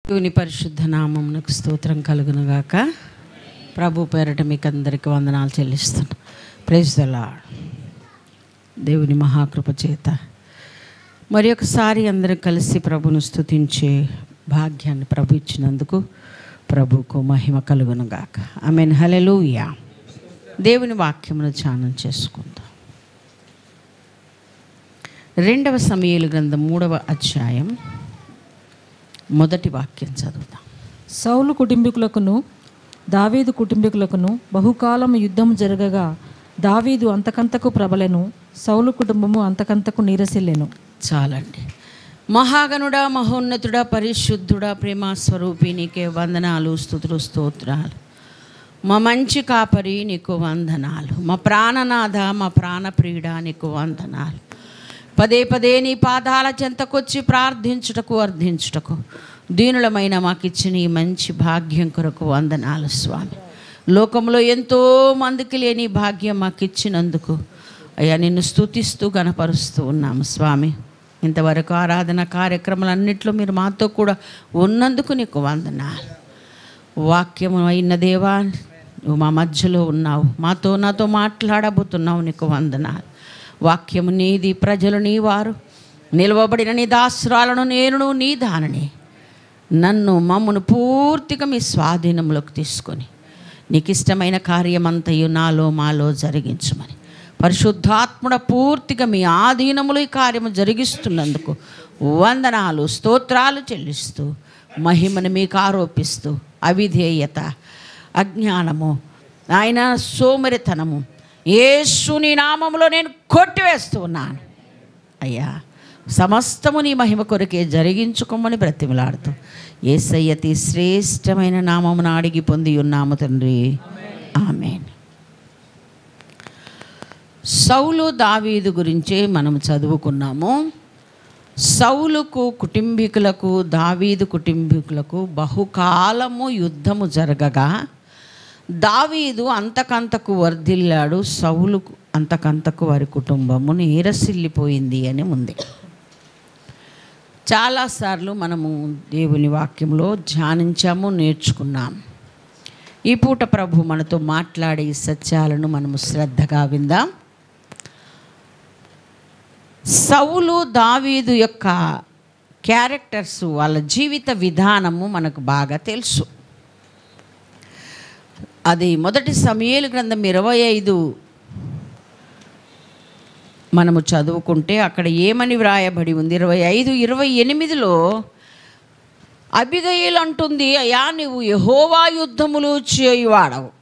దేవుని పరిశుద్ధ నామమునకు స్తోత్రం కలుగునుగాక ప్రభు పేరట మీకు అందరికీ వందనాలు చెల్లిస్తున్నా ప్రైజ్ ద లార్డ్ దేవుని మహాకృప చేత మరి ఒకసారి అందరం కలిసి ప్రభును స్తుతించే భాగ్యాన్ని ప్రభు ఇచ్చినందుకు ప్రభుకు మహిమ కలుగునుగాక ఆమెన్ హలెలూయా దేవుని వాక్యమును ధ్యానం చేసుకుందాం రెండవ సమయలు గ్రంథం మూడవ అధ్యాయం మొదటి వాక్యం చదువుతాం సౌలు కుటుంబీకులకును దావీదు కుటుంబీకులకును బహుకాలం యుద్ధం జరగగా దావీదు అంతకంతకు ప్రబలెను సౌలు కుటుంబము అంతకంతకు నీరసిల్లెను చాలండి మహాగణుడా మహోన్నతుడా పరిశుద్ధుడా ప్రేమ స్వరూపి నీకే వందనాలు స్థుతులు స్తోత్రాలు మా మంచి కాపరి నీకు వందనాలు మా ప్రాణనాథ మా ప్రాణప్రియుడ నీకు వందనాలు పదే పదే నీ పాదాల చెంతకొచ్చి ప్రార్థించుటకు అర్థించుటకు దీనులమైన మాకిచ్చిన ఈ మంచి భాగ్యం కొరకు వందనాలు స్వామి లోకంలో ఎంతో మందికి లేని భాగ్యం మాకు ఇచ్చినందుకు అయ్యా నిన్ను స్తుతిస్తూ గనపరుస్తూ ఉన్నాము స్వామి ఇంతవరకు ఆరాధన కార్యక్రమాలన్నింటిలో మీరు మాతో కూడా ఉన్నందుకు నీకు వందనాలు వాక్యము అయిన దేవా నువ్వు మా మధ్యలో ఉన్నావు మాతో నాతో మాట్లాడబోతున్నావు నీకు వందనాలు వాక్యము నీది ప్రజలు నీ వారు నిలవబడిన నీ దాసురాలను నేను నీ దానని నన్ను మమ్మను పూర్తిగా మీ స్వాధీనంలోకి తీసుకొని నీకు ఇష్టమైన కార్యమంతయు నాలో మాలో జరిగించమని పరిశుద్ధాత్ముడ పూర్తిగా మీ ఆధీనములు ఈ కార్యము జరిగిస్తున్నందుకు వందనాలు స్తోత్రాలు చెల్లిస్తూ మహిమను మీకు ఆరోపిస్తూ అవిధేయత అజ్ఞానము ఆయన సోమరితనము యేసుని నామములో నేను కొట్టివేస్తూ ఉన్నాను అయ్యా సమస్తము నీ మహిమ కొరకే జరిగించుకోమని బ్రతిమలాడుతూ ఏసయ్య అతి శ్రేష్టమైన నామమున అడిగి పొంది ఉన్నాము తండ్రి ఆమెన్ సౌలు దావీదు గురించే మనం చదువుకున్నాము సౌలుకు కుటుంబీకులకు దావీదు కుటుంబీకులకు బహుకాలము యుద్ధము జరగగా దావీదు అంతకంతకు వర్ధిల్లాడు సౌలుకు అంతకంతకు వారి కుటుంబము నీరసిల్లిపోయింది అని ఉంది చాలాసార్లు మనము దేవుని వాక్యంలో ధ్యానించాము నేర్చుకున్నాం ఈ పూట ప్రభు మనతో మాట్లాడే ఈ సత్యాలను మనము శ్రద్ధగా విందాం సౌలు దావీదు యొక్క క్యారెక్టర్స్ వాళ్ళ జీవిత విధానము మనకు బాగా తెలుసు అది మొదటి సమయేలు గ్రంథం ఇరవై ఐదు మనము చదువుకుంటే అక్కడ ఏమని వ్రాయబడి ఉంది ఇరవై ఐదు ఇరవై ఎనిమిదిలో అబిగయిల్ అంటుంది అయ్యా నువ్వు యహోవా యుద్ధములు చేయువాడవు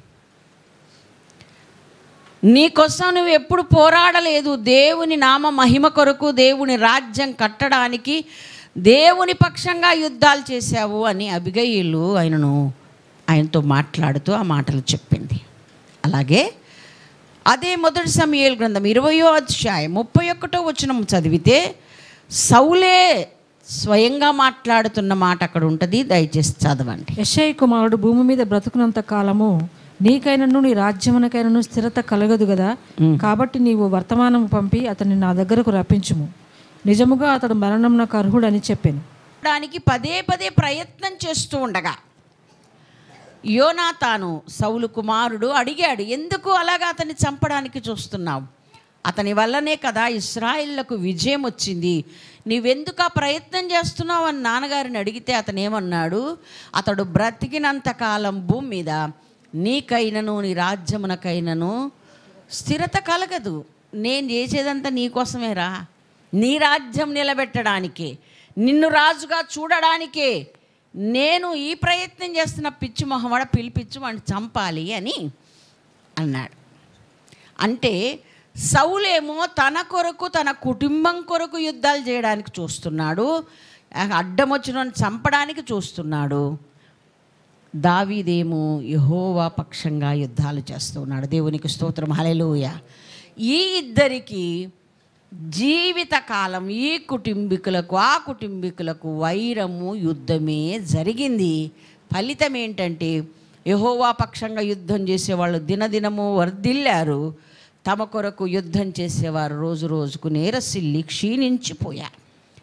నీకోసం నువ్వు ఎప్పుడు పోరాడలేదు దేవుని నామ మహిమ కొరకు దేవుని రాజ్యం కట్టడానికి దేవుని పక్షంగా యుద్ధాలు చేశావు అని అబిగయిలు ఆయనను ఆయనతో మాట్లాడుతూ ఆ మాటలు చెప్పింది అలాగే అదే మొదటి సమయాల గ్రంథం ఇరవయో అధ్యాయం ముప్పై ఒకటో వచనం చదివితే సౌలే స్వయంగా మాట్లాడుతున్న మాట అక్కడ ఉంటుంది దయచేసి చదవండి యశయ్ కుమారుడు భూమి మీద బ్రతుకున్నంత కాలము నీకైనను నీ రాజ్యమునకైనను స్థిరత కలగదు కదా కాబట్టి నీవు వర్తమానం పంపి అతన్ని నా దగ్గరకు రప్పించుము నిజముగా అతడు మరణంనకు అర్హుడని చెప్పాను దానికి పదే పదే ప్రయత్నం చేస్తూ ఉండగా యోనాతాను సౌలు కుమారుడు అడిగాడు ఎందుకు అలాగా అతన్ని చంపడానికి చూస్తున్నావు అతని వల్లనే కదా ఇస్రాయిళ్లకు విజయం వచ్చింది నీవెందుకు ఆ ప్రయత్నం చేస్తున్నావు అని నాన్నగారిని అడిగితే అతను ఏమన్నాడు అతడు బ్రతికినంత కాలం భూమి మీద నీకైనను నీ రాజ్యమునకైనను స్థిరత కలగదు నేను చేసేదంతా నీకోసమేరా నీ రాజ్యం నిలబెట్టడానికే నిన్ను రాజుగా చూడడానికే నేను ఈ ప్రయత్నం చేస్తున్న పిచ్చి మొహమడ పిలిపించు వాడిని చంపాలి అని అన్నాడు అంటే సౌలేమో తన కొరకు తన కుటుంబం కొరకు యుద్ధాలు చేయడానికి చూస్తున్నాడు అడ్డం వచ్చిన చంపడానికి చూస్తున్నాడు దావీదేమో యహోవా పక్షంగా యుద్ధాలు చేస్తున్నాడు దేవునికి స్తోత్రం హలెలూయ ఈ ఇద్దరికి జీవితకాలం ఈ కుటుంబీకులకు ఆ కుటుంబీకులకు వైరము యుద్ధమే జరిగింది ఫలితం ఏంటంటే యహోవా పక్షంగా యుద్ధం చేసేవాళ్ళు దినదినము వర్ధిల్లారు తమ కొరకు యుద్ధం చేసేవారు రోజు రోజుకు నేరసిల్లి క్షీణించిపోయారు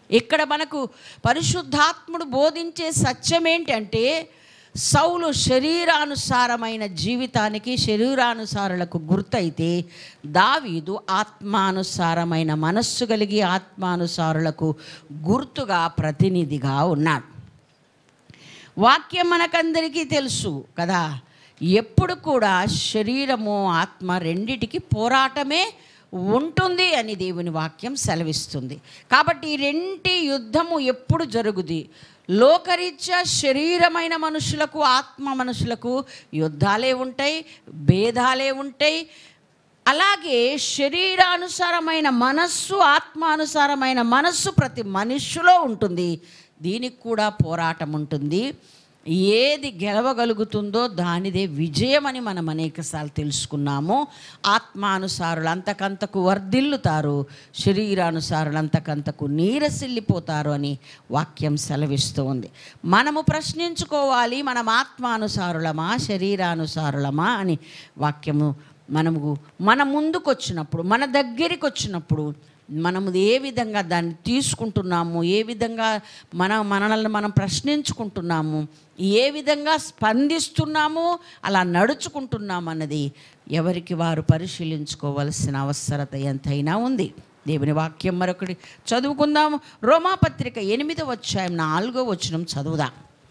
ఇక్కడ మనకు పరిశుద్ధాత్ముడు బోధించే సత్యం ఏంటంటే సౌలు శరీరానుసారమైన జీవితానికి శరీరానుసారులకు గుర్తయితే దావీదు ఆత్మానుసారమైన మనస్సు కలిగి ఆత్మానుసారులకు గుర్తుగా ప్రతినిధిగా ఉన్నాడు వాక్యం మనకందరికీ తెలుసు కదా ఎప్పుడు కూడా శరీరము ఆత్మ రెండిటికి పోరాటమే ఉంటుంది అని దేవుని వాక్యం సెలవిస్తుంది కాబట్టి ఈ రెంటి యుద్ధము ఎప్పుడు జరుగుది లోకరీత్యా శరీరమైన మనుషులకు ఆత్మ మనుషులకు యుద్ధాలే ఉంటాయి భేదాలే ఉంటాయి అలాగే శరీరానుసారమైన మనస్సు ఆత్మానుసారమైన మనస్సు ప్రతి మనుష్యులో ఉంటుంది దీనికి కూడా పోరాటం ఉంటుంది ఏది గెలవగలుగుతుందో దానిదే విజయం అని మనం అనేకసార్లు తెలుసుకున్నాము ఆత్మానుసారులు అంతకంతకు వర్ధిల్లుతారు శరీరానుసారులు అంతకంతకు నీరసిల్లిపోతారు అని వాక్యం సెలవిస్తూ ఉంది మనము ప్రశ్నించుకోవాలి మనం ఆత్మానుసారులమా శరీరానుసారులమా అని వాక్యము మనము మన ముందుకు వచ్చినప్పుడు మన దగ్గరికి వచ్చినప్పుడు మనము ఏ విధంగా దాన్ని తీసుకుంటున్నాము ఏ విధంగా మన మనల్ని మనం ప్రశ్నించుకుంటున్నాము ఏ విధంగా స్పందిస్తున్నాము అలా నడుచుకుంటున్నాము అన్నది ఎవరికి వారు పరిశీలించుకోవలసిన అవసరత ఎంతైనా ఉంది దేవుని వాక్యం మరొకటి చదువుకుందాము రోమాపత్రిక ఎనిమిదో వచ్చాయం నాలుగో వచనం చదువుదాం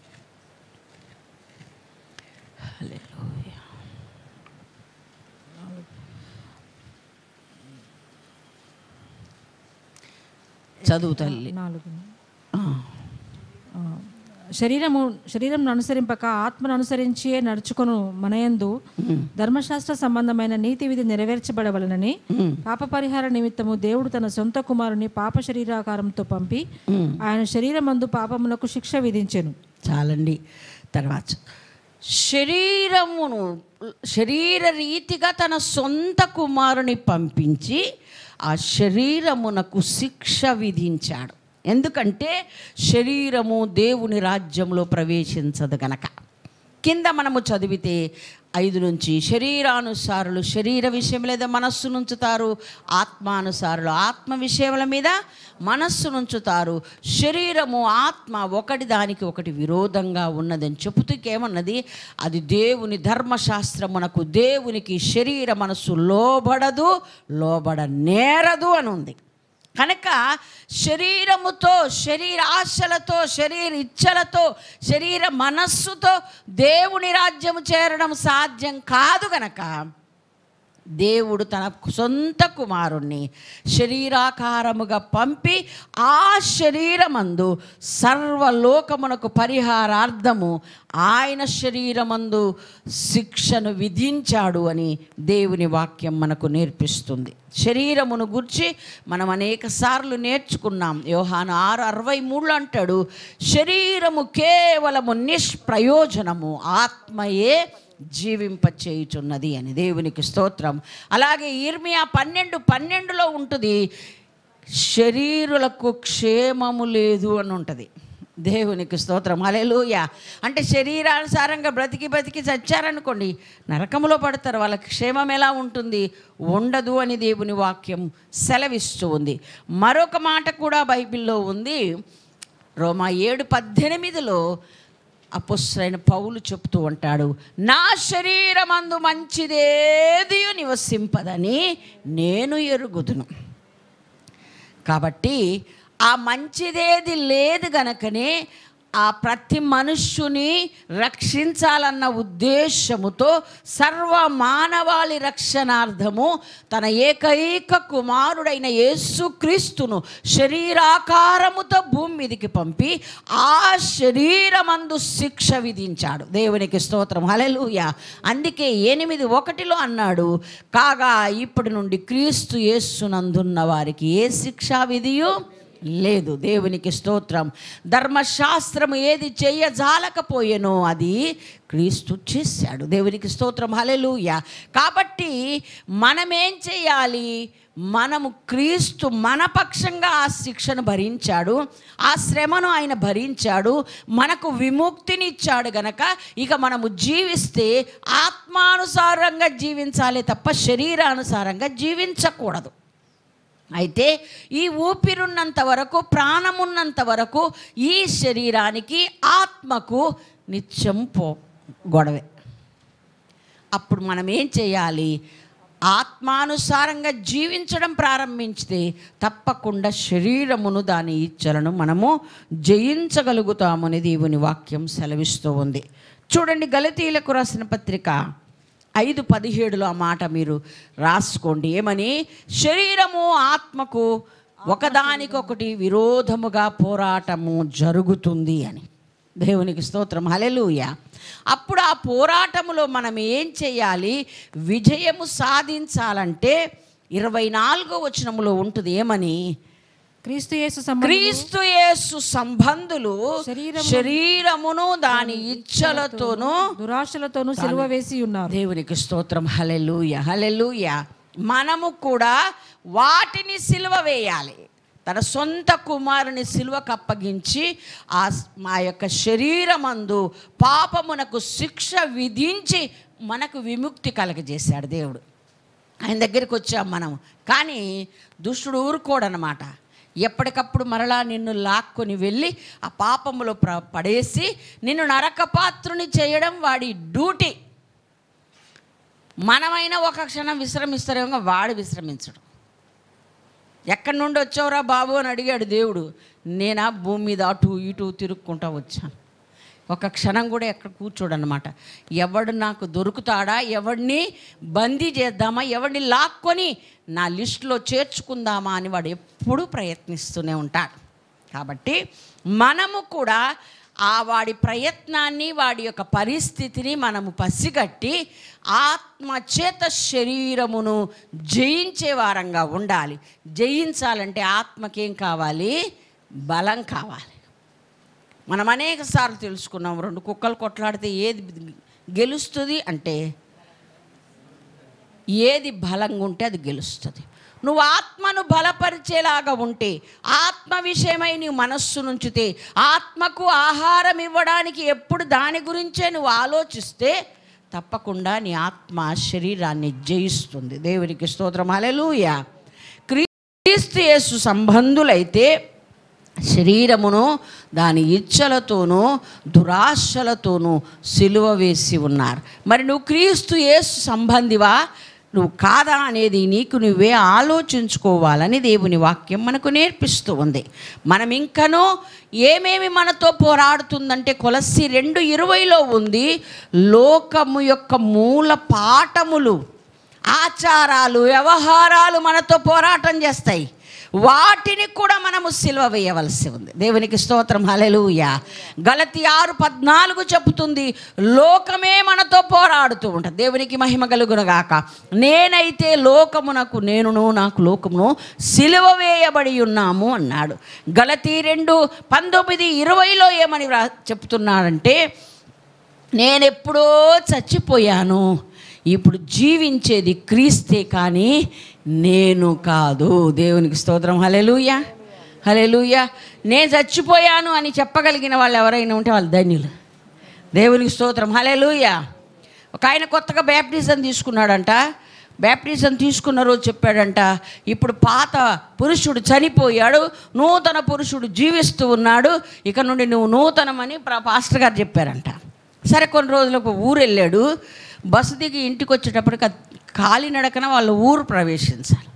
చదువు తల్లి నాలుగు ఆ. ఆ, శరీరము శరీరం అనుసరింపక ఆత్మను అనుసరించి నడుచుకొను మనయందు ధర్మశాస్త్ర సంబంధమైన నీతి విధి నెరవేర్చబడవలనని పాప పరిహార నిమిత్తము దేవుడు తన సొంత కుమారుని పాప శరీరాకారంతో పంపి ఆయన శరీరమందు పాపమునకు శిక్ష విధించెను చాలండి తర్వాత శరీరమును శరీర రీతిగా తన సొంత కుమారుని పంపించి ఆ శరీరమునకు శిక్ష విధించాడు ఎందుకంటే శరీరము దేవుని రాజ్యంలో ప్రవేశించదు గనక కింద మనము చదివితే ఐదు నుంచి శరీరానుసారులు శరీర విషయం లేదా మనస్సు నుంచుతారు ఆత్మానుసారులు ఆత్మ విషయముల మీద మనస్సు నుంచుతారు శరీరము ఆత్మ ఒకటి దానికి ఒకటి విరోధంగా ఉన్నదని చెబుతూ ఏమన్నది అది దేవుని ధర్మశాస్త్రమునకు దేవునికి శరీర మనస్సు లోబడదు లోబడ నేరదు అని ఉంది కనుక శరీరముతో శరీర ఆశలతో శరీర ఇచ్చలతో శరీర మనస్సుతో దేవుని రాజ్యము చేరడం సాధ్యం కాదు గనక దేవుడు తన సొంత కుమారుణ్ణి శరీరాకారముగా పంపి ఆ శరీరమందు సర్వలోకమునకు పరిహారార్థము ఆయన శరీరమందు శిక్షను విధించాడు అని దేవుని వాక్యం మనకు నేర్పిస్తుంది శరీరమును గురించి మనం అనేక సార్లు నేర్చుకున్నాం యోహాను ఆరు అరవై మూడులో అంటాడు శరీరము కేవలము నిష్ప్రయోజనము ఆత్మయే జీవింపచేయుచున్నది అని దేవునికి స్తోత్రం అలాగే ఇర్మియా పన్నెండు పన్నెండులో ఉంటుంది శరీరులకు క్షేమము లేదు అని ఉంటుంది దేవునికి స్తోత్రం హల్లెలూయా అంటే శరీరానుసారంగా బ్రతికి బ్రతికి చచ్చారనుకోండి నరకములో పడతారు వాళ్ళకి క్షేమం ఎలా ఉంటుంది ఉండదు అని దేవుని వాక్యం సెలవిస్తూ ఉంది మరొక మాట కూడా బైబిల్లో ఉంది రోమా ఏడు పద్దెనిమిదిలో అపుస్రైన పౌలు చెప్తూ ఉంటాడు నా శరీరమందు మంచిదేది నివసింపదని నేను ఎరుగుదును కాబట్టి ఆ మంచిదేది లేదు గనకనే ఆ ప్రతి మనుష్యుని రక్షించాలన్న ఉద్దేశముతో సర్వ మానవాళి రక్షణార్థము తన ఏకైక కుమారుడైన యేసుక్రీస్తును శరీరాకారముతో భూమి మీదకి పంపి ఆ శరీరమందు శిక్ష విధించాడు దేవునికి స్తోత్రం హలెలూయ అందుకే ఎనిమిది ఒకటిలో అన్నాడు కాగా ఇప్పటి నుండి క్రీస్తు యేస్సునందున్న వారికి ఏ శిక్షా విధియు లేదు దేవునికి స్తోత్రం ధర్మశాస్త్రము ఏది చేయజాలకపోయేనో అది క్రీస్తు చేశాడు దేవునికి స్తోత్రం హలెలూయ కాబట్టి మనమేం చేయాలి మనము క్రీస్తు మన పక్షంగా ఆ శిక్షను భరించాడు ఆ శ్రమను ఆయన భరించాడు మనకు విముక్తినిచ్చాడు గనక ఇక మనము జీవిస్తే ఆత్మానుసారంగా జీవించాలి తప్ప శరీరానుసారంగా జీవించకూడదు అయితే ఈ ఊపిరున్నంత వరకు ప్రాణమున్నంత వరకు ఈ శరీరానికి ఆత్మకు నిత్యం పో గొడవే అప్పుడు మనం ఏం చేయాలి ఆత్మానుసారంగా జీవించడం ప్రారంభించితే తప్పకుండా శరీరమును దాని ఇచ్చలను మనము జయించగలుగుతామని దేవుని వాక్యం సెలవిస్తూ ఉంది చూడండి గలతీలకు రాసిన పత్రిక ఐదు పదిహేడులో ఆ మాట మీరు రాసుకోండి ఏమని శరీరము ఆత్మకు ఒకదానికొకటి విరోధముగా పోరాటము జరుగుతుంది అని దేవునికి స్తోత్రం హలెలూయ అప్పుడు ఆ పోరాటములో మనం ఏం చేయాలి విజయము సాధించాలంటే ఇరవై నాలుగో వచనములో ఉంటుంది ఏమని క్రీస్తు యేసు సంబంధం క్రీస్తు యేసు సంబంధులు శరీరము- శరీరమును దాని ఇచ్చలతోనూ దురాశలతోనూ సిలువ వేసి ఉన్నారు దేవునికి స్తోత్రం హలెలూయ హలెలూయ మనము కూడా వాటిని సిలువ వేయాలి తన సొంత కుమారుని సిలువకు అప్పగించి ఆ స్- మా యొక్క శరీరమందు పాపమునకు శిక్ష విధించి మనకు విముక్తి కలగజేశాడు దేవుడు ఆయన దగ్గరికి వచ్చాం మనం కానీ దుష్టుడు ఊరుకోడనమాట ఎప్పటికప్పుడు మరలా నిన్ను లాక్కొని వెళ్ళి ఆ పాపములో ప్ర పడేసి నిన్ను నరకపాత్రుని చేయడం వాడి డ్యూటీ మనమైనా ఒక క్షణం విశ్రమిస్తారేమో వాడు విశ్రమించడు ఎక్కడి నుండి వచ్చావురా బాబు అని అడిగాడు దేవుడు నేనా భూమి మీద అటు ఇటు తిరుక్కుంటా వచ్చాను ఒక క్షణం కూడా ఎక్కడ కూర్చోడనమాట ఎవడు నాకు దొరుకుతాడా ఎవడిని బందీ చేద్దామా ఎవడిని లాక్కొని నా లిస్టులో చేర్చుకుందామా అని వాడు ఎప్పుడూ ప్రయత్నిస్తూనే ఉంటాడు కాబట్టి మనము కూడా ఆ వాడి ప్రయత్నాన్ని వాడి యొక్క పరిస్థితిని మనము పసిగట్టి ఆత్మ చేత శరీరమును జయించే వారంగా ఉండాలి జయించాలంటే ఆత్మకేం కావాలి బలం కావాలి మనం అనేక సార్లు తెలుసుకున్నాం రెండు కుక్కలు కొట్లాడితే ఏది గెలుస్తుంది అంటే ఏది బలంగా ఉంటే అది గెలుస్తుంది నువ్వు ఆత్మను బలపరిచేలాగా ఉంటే ఆత్మ విషయమై నీవు మనస్సు నుంచితే ఆత్మకు ఆహారం ఇవ్వడానికి ఎప్పుడు దాని గురించే నువ్వు ఆలోచిస్తే తప్పకుండా నీ ఆత్మ శరీరాన్ని జయిస్తుంది దేవునికి స్తోత్రం హల్లెలూయా క్రీస్తు యేసు సంబంధులైతే శరీరమును దాని ఇచ్చలతోనూ దురాశలతోనూ సిలువ వేసి ఉన్నారు మరి నువ్వు క్రీస్తు యేసు సంబంధివా నువ్వు కాదా అనేది నీకు నువ్వే ఆలోచించుకోవాలని దేవుని వాక్యం మనకు నేర్పిస్తూ ఉంది మనం ఇంకనూ ఏమేమి మనతో పోరాడుతుందంటే కొలసి రెండు ఇరవైలో ఉంది లోకము యొక్క మూల పాఠములు ఆచారాలు వ్యవహారాలు మనతో పోరాటం చేస్తాయి వాటిని కూడా మనము సిలువ వేయవలసి ఉంది దేవునికి స్తోత్రం హలెలూయ గలతి ఆరు పద్నాలుగు చెబుతుంది లోకమే మనతో పోరాడుతూ ఉంటుంది దేవునికి మహిమ కలుగునగాక నేనైతే లోకమునకు నేనును నాకు లోకమును సిలువ వేయబడి ఉన్నాము అన్నాడు గలతి రెండు పంతొమ్మిది ఇరవైలో ఏమని రా చెప్తున్నాడంటే నేనెప్పుడో చచ్చిపోయాను ఇప్పుడు జీవించేది క్రీస్తే కానీ నేను కాదు దేవునికి స్తోత్రం హలెలూయ హలెలూయ నేను చచ్చిపోయాను అని చెప్పగలిగిన వాళ్ళు ఎవరైనా ఉంటే వాళ్ళు ధన్యులు దేవునికి స్తోత్రం హలెలూయ ఒక ఆయన కొత్తగా బ్యాప్టిజం తీసుకున్నాడంట బ్యాప్టిజం తీసుకున్న రోజు చెప్పాడంట ఇప్పుడు పాత పురుషుడు చనిపోయాడు నూతన పురుషుడు జీవిస్తూ ఉన్నాడు ఇక నుండి నువ్వు నూతనమని ప్ర- పాస్టర్ గారు చెప్పారంట సరే కొన్ని రోజులకు ఊరు వెళ్ళాడు బస్సు దిగి ఇంటికి వచ్చేటప్పటికి అది కాలినడకన వాళ్ళ ఊరు ప్రవేశించాలి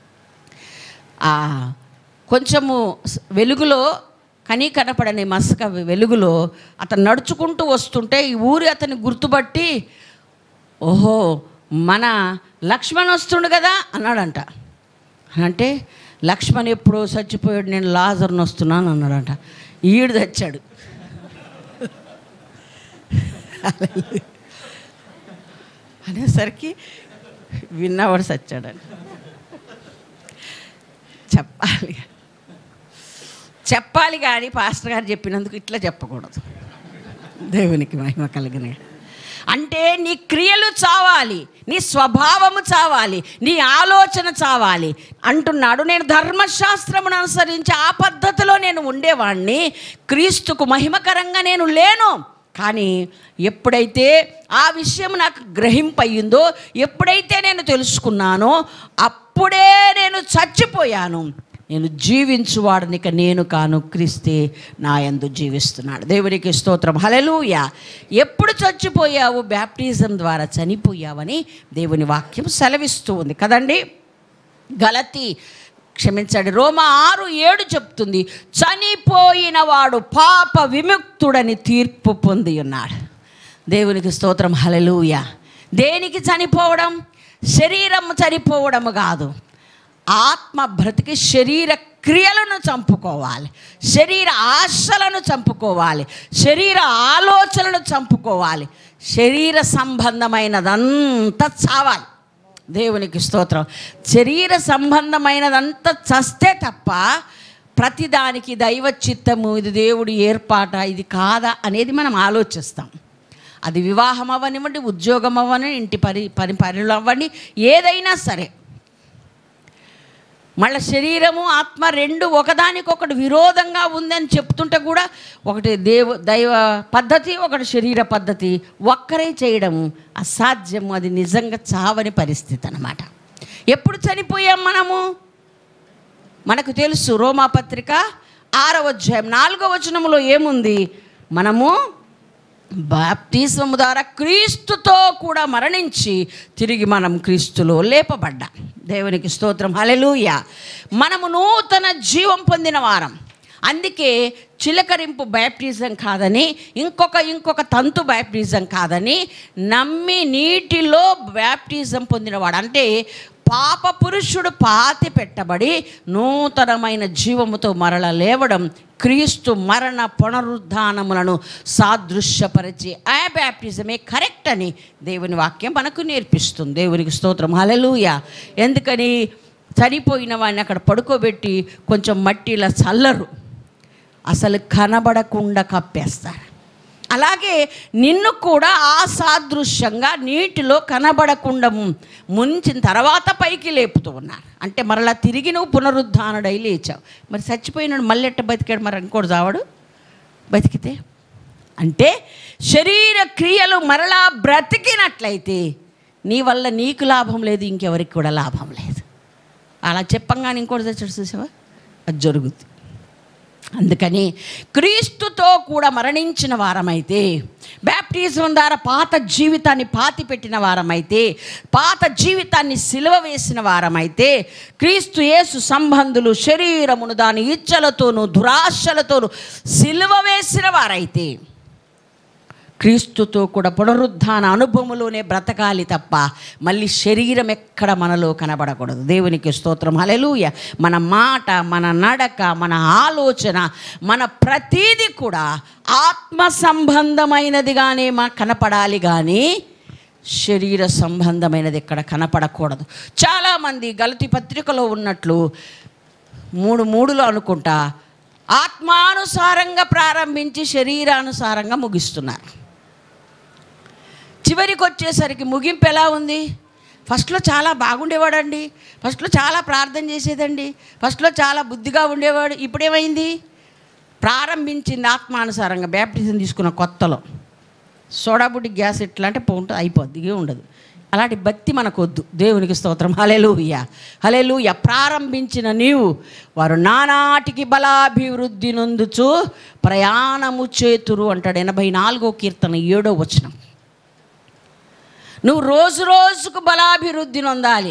ఆ కొంచెము స్- వెలుగులో కనీ కనపడని మసక వెలుగులో అతను నడుచుకుంటూ వస్తుంటే ఈ ఊరి అతన్ని గుర్తుపట్టి ఓహో మన లక్ష్మణ్ వస్తుండు కదా అన్నాడంట అంటే లక్ష్మణ్ ఎప్పుడో చచ్చిపోయాడు నేను లాజర్ని వస్తున్నాను అన్నాడంట ఈడు తెచ్చాడు అనేసరికి విన్నవాడు చచ్చాడంట చెప్పాలి చెప్పాలి కానీ పాస్టర్ గారు చెప్పినందుకు ఇట్లా చెప్పకూడదు దేవునికి మహిమ కలిగిన అంటే నీ క్రియలు చావాలి నీ స్వభావము చావాలి నీ ఆలోచన చావాలి అంటున్నాడు నేను ధర్మశాస్త్రమును అనుసరించి ఆ పద్ధతిలో నేను ఉండేవాడిని క్రీస్తుకు మహిమకరంగా నేను లేను కానీ ఎప్పుడైతే ఆ విషయం నాకు గ్రహింపయ్యిందో ఎప్పుడైతే నేను తెలుసుకున్నానో అప్పుడే నేను చచ్చిపోయాను నేను జీవించువాడని ఇక నేను కాను క్రీస్తే నా యందు జీవిస్తున్నాడు దేవునికి స్తోత్రం హలెలూయ ఎప్పుడు చచ్చిపోయావు బ్యాప్టిజం ద్వారా చనిపోయావని దేవుని వాక్యం సెలవిస్తూ ఉంది కదండి గలతి క్షమించండి రోమ ఆరు ఏడు చెప్తుంది చనిపోయిన వాడు పాప విముక్తుడని తీర్పు పొంది ఉన్నాడు దేవునికి స్తోత్రం హలెలూయ దేనికి చనిపోవడం శరీరం చనిపోవడం కాదు ఆత్మ బ్రతికి శరీర క్రియలను చంపుకోవాలి శరీర ఆశలను చంపుకోవాలి శరీర ఆలోచనలు చంపుకోవాలి శరీర సంబంధమైనదంతా చావాలి దేవునికి స్తోత్రం శరీర సంబంధమైనదంతా చస్తే తప్ప ప్రతిదానికి దైవ చిత్తము ఇది దేవుడి ఏర్పాట ఇది కాదా అనేది మనం ఆలోచిస్తాం అది వివాహం అవ్వనివ్వండి ఉద్యోగం అవ్వని ఇంటి పని పని పనులు అవ్వండి ఏదైనా సరే మళ్ళీ శరీరము ఆత్మ రెండు ఒకదానికొకటి విరోధంగా ఉందని చెప్తుంటే కూడా ఒకటి దేవ దైవ పద్ధతి ఒకటి శరీర పద్ధతి ఒక్కరే చేయడము అసాధ్యము అది నిజంగా చావని పరిస్థితి అన్నమాట ఎప్పుడు చనిపోయాం మనము మనకు తెలుసు రోమాపత్రిక ఆరవ అధ్యాయం నాలుగవ వచనములో ఏముంది మనము బాప్తిస్మము ద్వారా క్రీస్తుతో కూడా మరణించి తిరిగి మనం క్రీస్తులో లేపబడ్డా దేవునికి స్తోత్రం హలెలూయ మనము నూతన జీవం పొందిన వారం అందుకే చిలకరింపు బ్యాప్టిజం కాదని ఇంకొక ఇంకొక తంతు బ్యాప్టిజం కాదని నమ్మి నీటిలో బ్యాప్టిజం పొందినవాడు అంటే పాప పురుషుడు పాతి పెట్టబడి నూతనమైన జీవముతో మరల లేవడం క్రీస్తు మరణ పునరుద్ధానములను సాదృశ్యపరిచి ఆ బ్యాప్టిజమే కరెక్ట్ అని దేవుని వాక్యం మనకు నేర్పిస్తుంది దేవునికి స్తోత్రం హలలుయ ఎందుకని చనిపోయిన వాడిని అక్కడ పడుకోబెట్టి కొంచెం మట్టిలా చల్లరు అసలు కనబడకుండా కప్పేస్తారు అలాగే నిన్ను కూడా ఆ సాదృశ్యంగా నీటిలో కనబడకుండా ము- ముంచిన తర్వాత పైకి లేపుతూ ఉన్నారు అంటే మరలా తిరిగి నువ్వు పునరుద్ధానుడై లేచావు మరి చచ్చిపోయినాడు మళ్ళీ ఎట్ట బతికాడు మరి ఇంకోటి చావాడు బతికితే అంటే శరీర క్రియలు మరలా బ్రతికినట్లయితే నీ వల్ల నీకు లాభం లేదు ఇంకెవరికి కూడా లాభం లేదు అలా చెప్పంగానే ఇంకోటి తెచ్చాడు చూసావా అది జరుగుతుంది అందుకని క్రీస్తుతో కూడా మరణించిన వారమైతే బ్యాప్టిజం ద్వారా పాత జీవితాన్ని పాతి పెట్టిన వారమైతే పాత జీవితాన్ని సిలువ వేసిన వారమైతే క్రీస్తు యేసు సంబంధులు శరీరమును దాని ఇచ్చలతోనూ దురాశలతోనూ సిలువ వేసిన వారైతే క్రీస్తుతో కూడా పునరుద్ధాన అనుభవములోనే బ్రతకాలి తప్ప మళ్ళీ శరీరం ఎక్కడ మనలో కనబడకూడదు దేవునికి స్తోత్రం హలెలూయ మన మాట మన నడక మన ఆలోచన మన ప్రతీది కూడా ఆత్మ సంబంధమైనదిగానే మా కనపడాలి కానీ శరీర సంబంధమైనది ఇక్కడ కనపడకూడదు చాలామంది గలతి పత్రికలో ఉన్నట్లు మూడు మూడులో అనుకుంటా ఆత్మానుసారంగా ప్రారంభించి శరీరానుసారంగా ముగిస్తున్నారు చివరికి వచ్చేసరికి ముగింపు ఎలా ఉంది ఫస్ట్లో చాలా బాగుండేవాడండి ఫస్ట్లో చాలా ప్రార్థన చేసేదండి ఫస్ట్లో చాలా బుద్ధిగా ఉండేవాడు ఇప్పుడేమైంది ప్రారంభించింది ఆత్మానుసారంగా బ్యాప్టిజం తీసుకున్న కొత్తలో సోడాబుడ్డి గ్యాస్ ఎట్లా అంటే పోంట అయిపోద్ది ఇగే ఉండదు అలాంటి భక్తి మనకు వద్దు దేవునికి స్తోత్రం హలెలూయ హలెలూయ ప్రారంభించిన నీవు వారు నానాటికి బలాభివృద్ధి నొందుచు ప్రయాణము చేతురు అంటాడు ఎనభై నాలుగో కీర్తన ఏడో వచనం నువ్వు రోజు రోజుకు బలాభివృద్ధి నొందాలి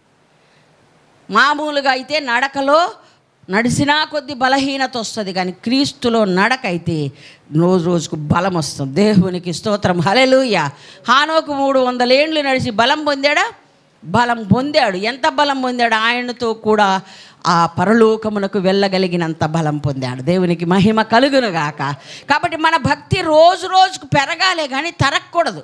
మామూలుగా అయితే నడకలో నడిచినా కొద్ది బలహీనత వస్తుంది కానీ క్రీస్తులో నడకైతే రోజు రోజుకు బలం వస్తుంది దేవునికి స్తోత్రం హలెలూయ హానోకు మూడు వందల ఏండ్లు నడిచి బలం పొందాడా బలం పొందాడు ఎంత బలం పొందాడు ఆయనతో కూడా ఆ పరలోకమునకు వెళ్ళగలిగినంత బలం పొందాడు దేవునికి మహిమ కలుగును గాక కాబట్టి మన భక్తి రోజు రోజుకు పెరగాలే కానీ తరగకూడదు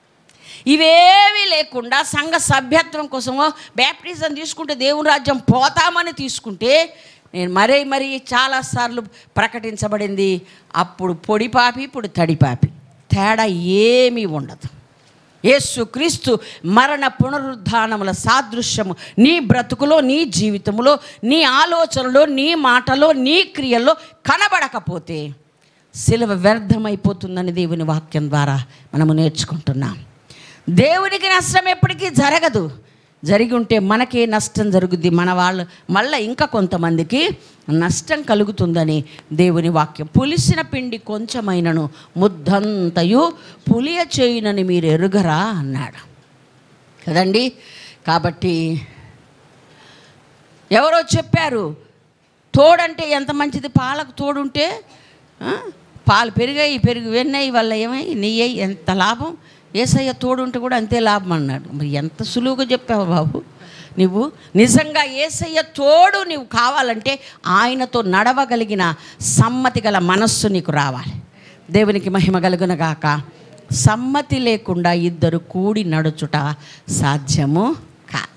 ఇవేవి లేకుండా సంఘ సభ్యత్వం కోసమో బ్యాప్టిజం తీసుకుంటే దేవుని రాజ్యం పోతామని తీసుకుంటే నేను మరీ మరీ చాలాసార్లు ప్రకటించబడింది అప్పుడు పొడి పాపి ఇప్పుడు తడి పాపి తేడా ఏమీ ఉండదు యేసు క్రీస్తు మరణ పునరుద్ధానముల సాదృశ్యము నీ బ్రతుకులో నీ జీవితంలో నీ ఆలోచనలో నీ మాటలో నీ క్రియల్లో కనబడకపోతే సిలువ వ్యర్థమైపోతుందని దేవుని వాక్యం ద్వారా మనము నేర్చుకుంటున్నాం దేవునికి నష్టం ఎప్పటికీ జరగదు జరిగి ఉంటే మనకే నష్టం జరుగుద్ది మన వాళ్ళు మళ్ళీ ఇంకా కొంతమందికి నష్టం కలుగుతుందని దేవుని వాక్యం పులిసిన పిండి కొంచెమైనను ముద్దంతయు పులియ చేయునని మీరు ఎరుగరా అన్నాడు కదండి కాబట్టి ఎవరో చెప్పారు తోడంటే ఎంత మంచిది పాలకు తోడుంటే ఆ, పాలు పెరిగాయి పెరుగు వెన్నయ్యి వల్ల ఏమై నెయ్యి ఎంత లాభం ఏసయ్య తోడుంటే కూడా అంతే లాభం అన్నాడు మరి ఎంత సులువుగా చెప్పావు బాబు నువ్వు నిజంగా ఏసయ్య తోడు నువ్వు కావాలంటే ఆయనతో నడవగలిగిన సమ్మతి గల మనస్సు నీకు రావాలి దేవునికి మహిమ కలుగునగాక సమ్మతి లేకుండా ఇద్దరు కూడి నడుచుట సాధ్యము కాదు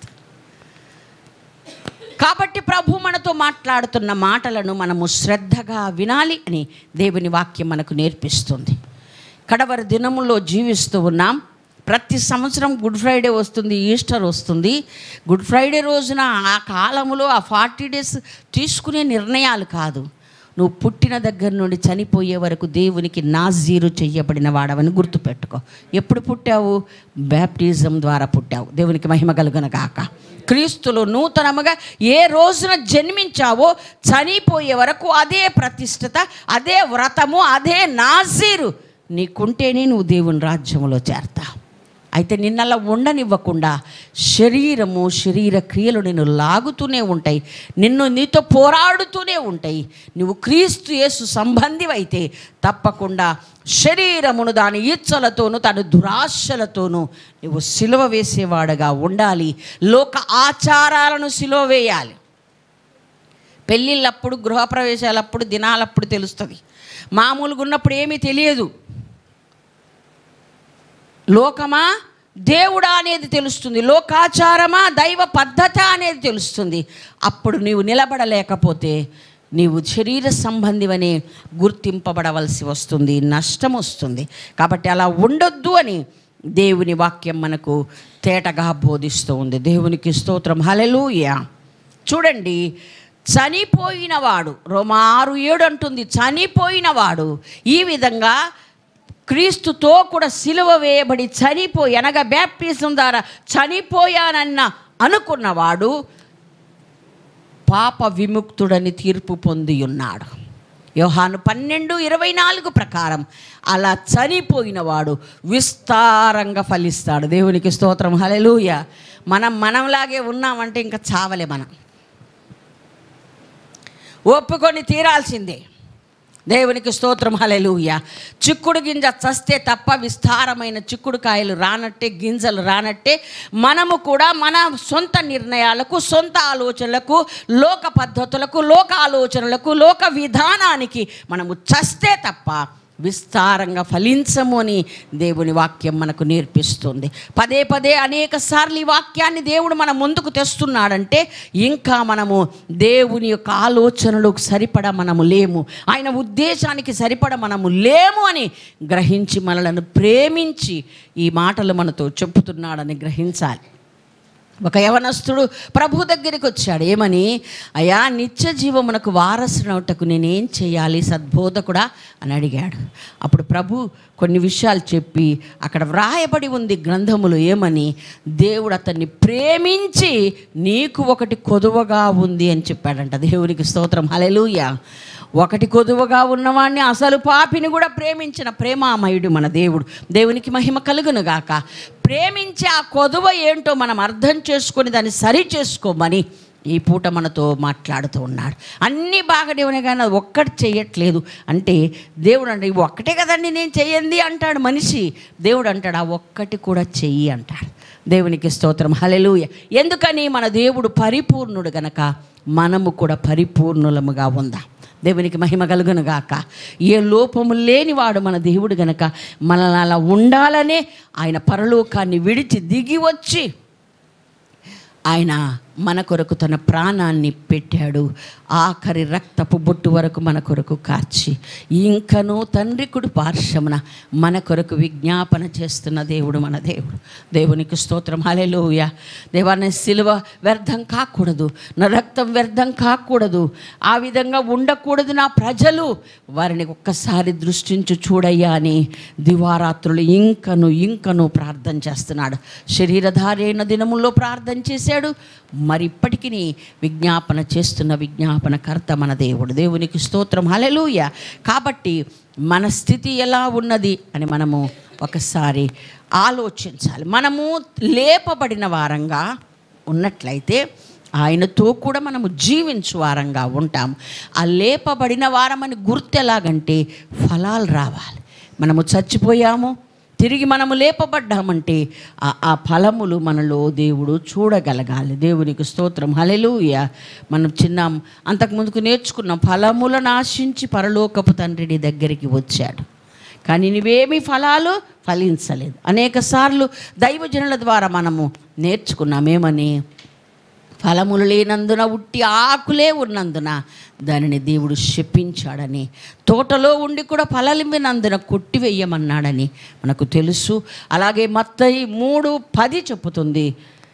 కాబట్టి ప్రభు మనతో మాట్లాడుతున్న మాటలను మనము శ్రద్ధగా వినాలి అని దేవుని వాక్యం మనకు నేర్పిస్తుంది కడవరి దినములో జీవిస్తూ ఉన్నాం ప్రతి సంవత్సరం గుడ్ ఫ్రైడే వస్తుంది ఈస్టర్ వస్తుంది గుడ్ ఫ్రైడే రోజున ఆ కాలంలో ఆ ఫార్టీ డేస్ తీసుకునే నిర్ణయాలు కాదు నువ్వు పుట్టిన దగ్గర నుండి చనిపోయే వరకు దేవునికి నాజీరు చెయ్యబడిన వాడవని గుర్తుపెట్టుకో ఎప్పుడు పుట్టావు బ్యాప్టిజం ద్వారా పుట్టావు దేవునికి మహిమ కలుగునగాక క్రీస్తులో నూతనముగా ఏ రోజున జన్మించావో చనిపోయే వరకు అదే ప్రతిష్ఠత అదే వ్రతము అదే నాజీరు నీకుంటేనే నువ్వు దేవుని రాజ్యంలో చేరతావు అయితే నిన్నలా ఉండనివ్వకుండా శరీరము శరీర క్రియలు నిన్ను లాగుతూనే ఉంటాయి నిన్ను నీతో పోరాడుతూనే ఉంటాయి నువ్వు క్రీస్తు యేసు సంబంధివైతే తప్పకుండా శరీరమును దాని ఇచ్చలతోనూ తన దురాశలతోనూ నువ్వు సిలువ వేసేవాడుగా ఉండాలి లోక ఆచారాలను సిలువ వేయాలి పెళ్ళిళ్ళప్పుడు గృహప్రవేశాలప్పుడు దినాలప్పుడు తెలుస్తుంది మామూలుగా ఉన్నప్పుడు ఏమీ తెలియదు లోకమా దేవుడా అనేది తెలుస్తుంది లోకాచారమా దైవ పద్ధత అనేది తెలుస్తుంది అప్పుడు నీవు నిలబడలేకపోతే నీవు శరీర సంబంధివనే గుర్తింపబడవలసి వస్తుంది నష్టం వస్తుంది కాబట్టి అలా ఉండొద్దు అని దేవుని వాక్యం మనకు తేటగా బోధిస్తూ ఉంది దేవునికి స్తోత్రం హలెలూయా చూడండి చనిపోయినవాడు రోమా ఆరు ఏడు అంటుంది చనిపోయినవాడు ఈ విధంగా క్రీస్తుతో కూడా సిలువ వేయబడి చనిపోయి అనగా బ్యాప్టిజం ద్వారా చనిపోయానన్న అనుకున్నవాడు పాప విముక్తుడని తీర్పు పొంది ఉన్నాడు యోహాను పన్నెండు ఇరవై నాలుగు ప్రకారం అలా చనిపోయినవాడు విస్తారంగా ఫలిస్తాడు దేవునికి స్తోత్రం హలెలూయ మనం మనంలాగే ఉన్నామంటే ఇంకా చావలే మనం ఒప్పుకొని తీరాల్సిందే దేవునికి స్తోత్రం హలెలూయ చిక్కుడు గింజ చస్తే తప్ప విస్తారమైన చిక్కుడు కాయలు రానట్టే గింజలు రానట్టే మనము కూడా మన సొంత నిర్ణయాలకు సొంత ఆలోచనలకు లోక పద్ధతులకు లోక ఆలోచనలకు లోక విధానానికి మనము చస్తే తప్ప విస్తారంగా ఫలించము అని దేవుని వాక్యం మనకు నేర్పిస్తుంది పదే పదే అనేక సార్లు ఈ వాక్యాన్ని దేవుడు మన ముందుకు తెస్తున్నాడంటే ఇంకా మనము దేవుని యొక్క ఆలోచనలకు సరిపడ మనము లేము ఆయన ఉద్దేశానికి సరిపడ మనము లేము అని గ్రహించి మనలను ప్రేమించి ఈ మాటలు మనతో చెప్పుతున్నాడని గ్రహించాలి ఒక యవనస్తుడు ప్రభు దగ్గరికి వచ్చాడు ఏమని అయ్యా నిత్య జీవమునకు వారసునవుటకు నేనేం చేయాలి సద్బోధకుడా అని అడిగాడు అప్పుడు ప్రభు కొన్ని విషయాలు చెప్పి అక్కడ వ్రాయబడి ఉంది గ్రంథములు ఏమని దేవుడు అతన్ని ప్రేమించి నీకు ఒకటి కొదువగా ఉంది అని చెప్పాడంట దేవునికి స్తోత్రం హలెలూయ ఒకటి కొదువగా ఉన్నవాడిని అసలు పాపిని కూడా ప్రేమించిన ప్రేమామయుడు మన దేవుడు దేవునికి మహిమ కలుగును గాక ప్రేమించే ఆ కొదువ ఏంటో మనం అర్థం చేసుకొని దాన్ని సరి చేసుకోమని ఈ పూట మనతో మాట్లాడుతూ ఉన్నాడు అన్నీ బాగానే ఉన్నాయి కానీ అది ఒక్కటి చేయట్లేదు అంటే దేవుడు అంటే "ఇవి ఒక్కటే కదండి నేను చెయ్యండి అంటాడు మనిషి దేవుడు అంటాడు ఆ ఒక్కటి కూడా చెయ్యి అంటాడు దేవునికి స్తోత్రం హలెలూయ ఎందుకని మన దేవుడు పరిపూర్ణుడు గనక మనము కూడా పరిపూర్ణులముగా ఉందాం దేవునికి మహిమ కలుగును గాక ఏ లోపము లేనివాడు మన దేవుడు గనక మనల్ని అలా ఉండాలనే ఆయన పరలోకాన్ని విడిచి దిగి వచ్చి ఆయన మన కొరకు తన ప్రాణాన్ని పెట్టాడు ఆఖరి రక్తపు బొట్టు వరకు మన కొరకు కార్చి ఇంకను తండ్రి కుడి పార్శ్వమున మన కొరకు విజ్ఞాపన చేస్తున్న దేవుడు మన దేవుడు దేవునికి స్తోత్రం హల్లెలూయా దేవాన్ని సిలువ వ్యర్థం కాకూడదు నా రక్తం వ్యర్థం కాకూడదు ఆ విధంగా ఉండకూడదు నా ప్రజలు వారిని ఒక్కసారి దృష్టించు చూడయ్యా అని దివారాత్రులు ఇంకను ఇంకను ప్రార్థన చేస్తున్నాడు శరీరధారి అయిన దినముల్లో ప్రార్థన చేశాడు మరి ఇప్పటికీ విజ్ఞాపన చేస్తున్న విజ్ఞాపనకర్త మన దేవుడు దేవునికి స్తోత్రం హలెలూయ కాబట్టి మన స్థితి ఎలా ఉన్నది అని మనము ఒకసారి ఆలోచించాలి మనము లేపబడిన వారంగా ఉన్నట్లయితే ఆయనతో కూడా మనము జీవించు వారంగా ఉంటాము ఆ లేపబడిన వారమని గుర్తు ఎలాగంటే ఫలాలు రావాలి మనము చచ్చిపోయాము తిరిగి మనము లేపబడ్డామంటే ఆ ఆ ఫలములు మనలో దేవుడు చూడగలగాలి దేవునికి స్తోత్రం హలెలూయ మనం చిన్న అంతకుముందుకు నేర్చుకున్న ఫలములను ఆశించి పరలోకపు తండ్రిని దగ్గరికి వచ్చాడు కానీ నువ్వేమి ఫలాలు ఫలించలేదు అనేక సార్లు దైవజనుల ద్వారా మనము నేర్చుకున్నామేమని ఫలములు లేనందున ఉట్టి ఆకులే ఉన్నందున దానిని దేవుడు శపించాడని తోటలో ఉండి కూడా ఫలలింపినందున కొట్టివేయమన్నాడని మనకు తెలుసు అలాగే మత్తయి మూడు పది చెప్పుతుంది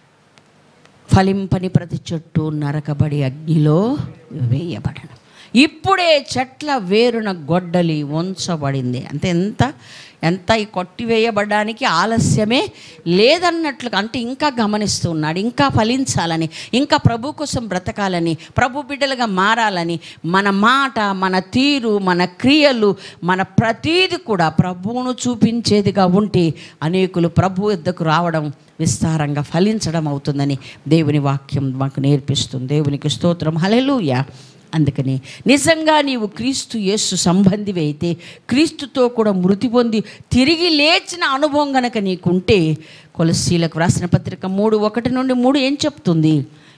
ఫలింపని ప్రతి చెట్టు నరకబడి అగ్నిలో వేయబడను ఇప్పుడే చెట్ల వేరున గొడ్డలి ఉంచబడింది అంటే ఎంత ఎంత ఈ కొట్టివేయబడడానికి ఆలస్యమే లేదన్నట్లుగా అంటే ఇంకా గమనిస్తూ ఉన్నాడు ఇంకా ఫలించాలని ఇంకా ప్రభు కోసం బ్రతకాలని ప్రభు బిడ్డలుగా మారాలని మన మాట మన తీరు మన క్రియలు మన ప్రతీది కూడా ప్రభువును చూపించేదిగా ఉంటే అనేకులు ప్రభు వద్దకు రావడం విస్తారంగా ఫలించడం అవుతుందని దేవుని వాక్యం మాకు నేర్పిస్తుంది దేవునికి స్తోత్రం హలెలూయ అందుకని నిజంగా నీవు క్రీస్తు యేసు సంబంధివి అయితే క్రీస్తుతో కూడా మృతి పొంది తిరిగి లేచిన అనుభవం గనక నీకుంటే కొలసీలకు రాసిన పత్రిక మూడు ఒకటి నుండి మూడు ఏం చెప్తుంది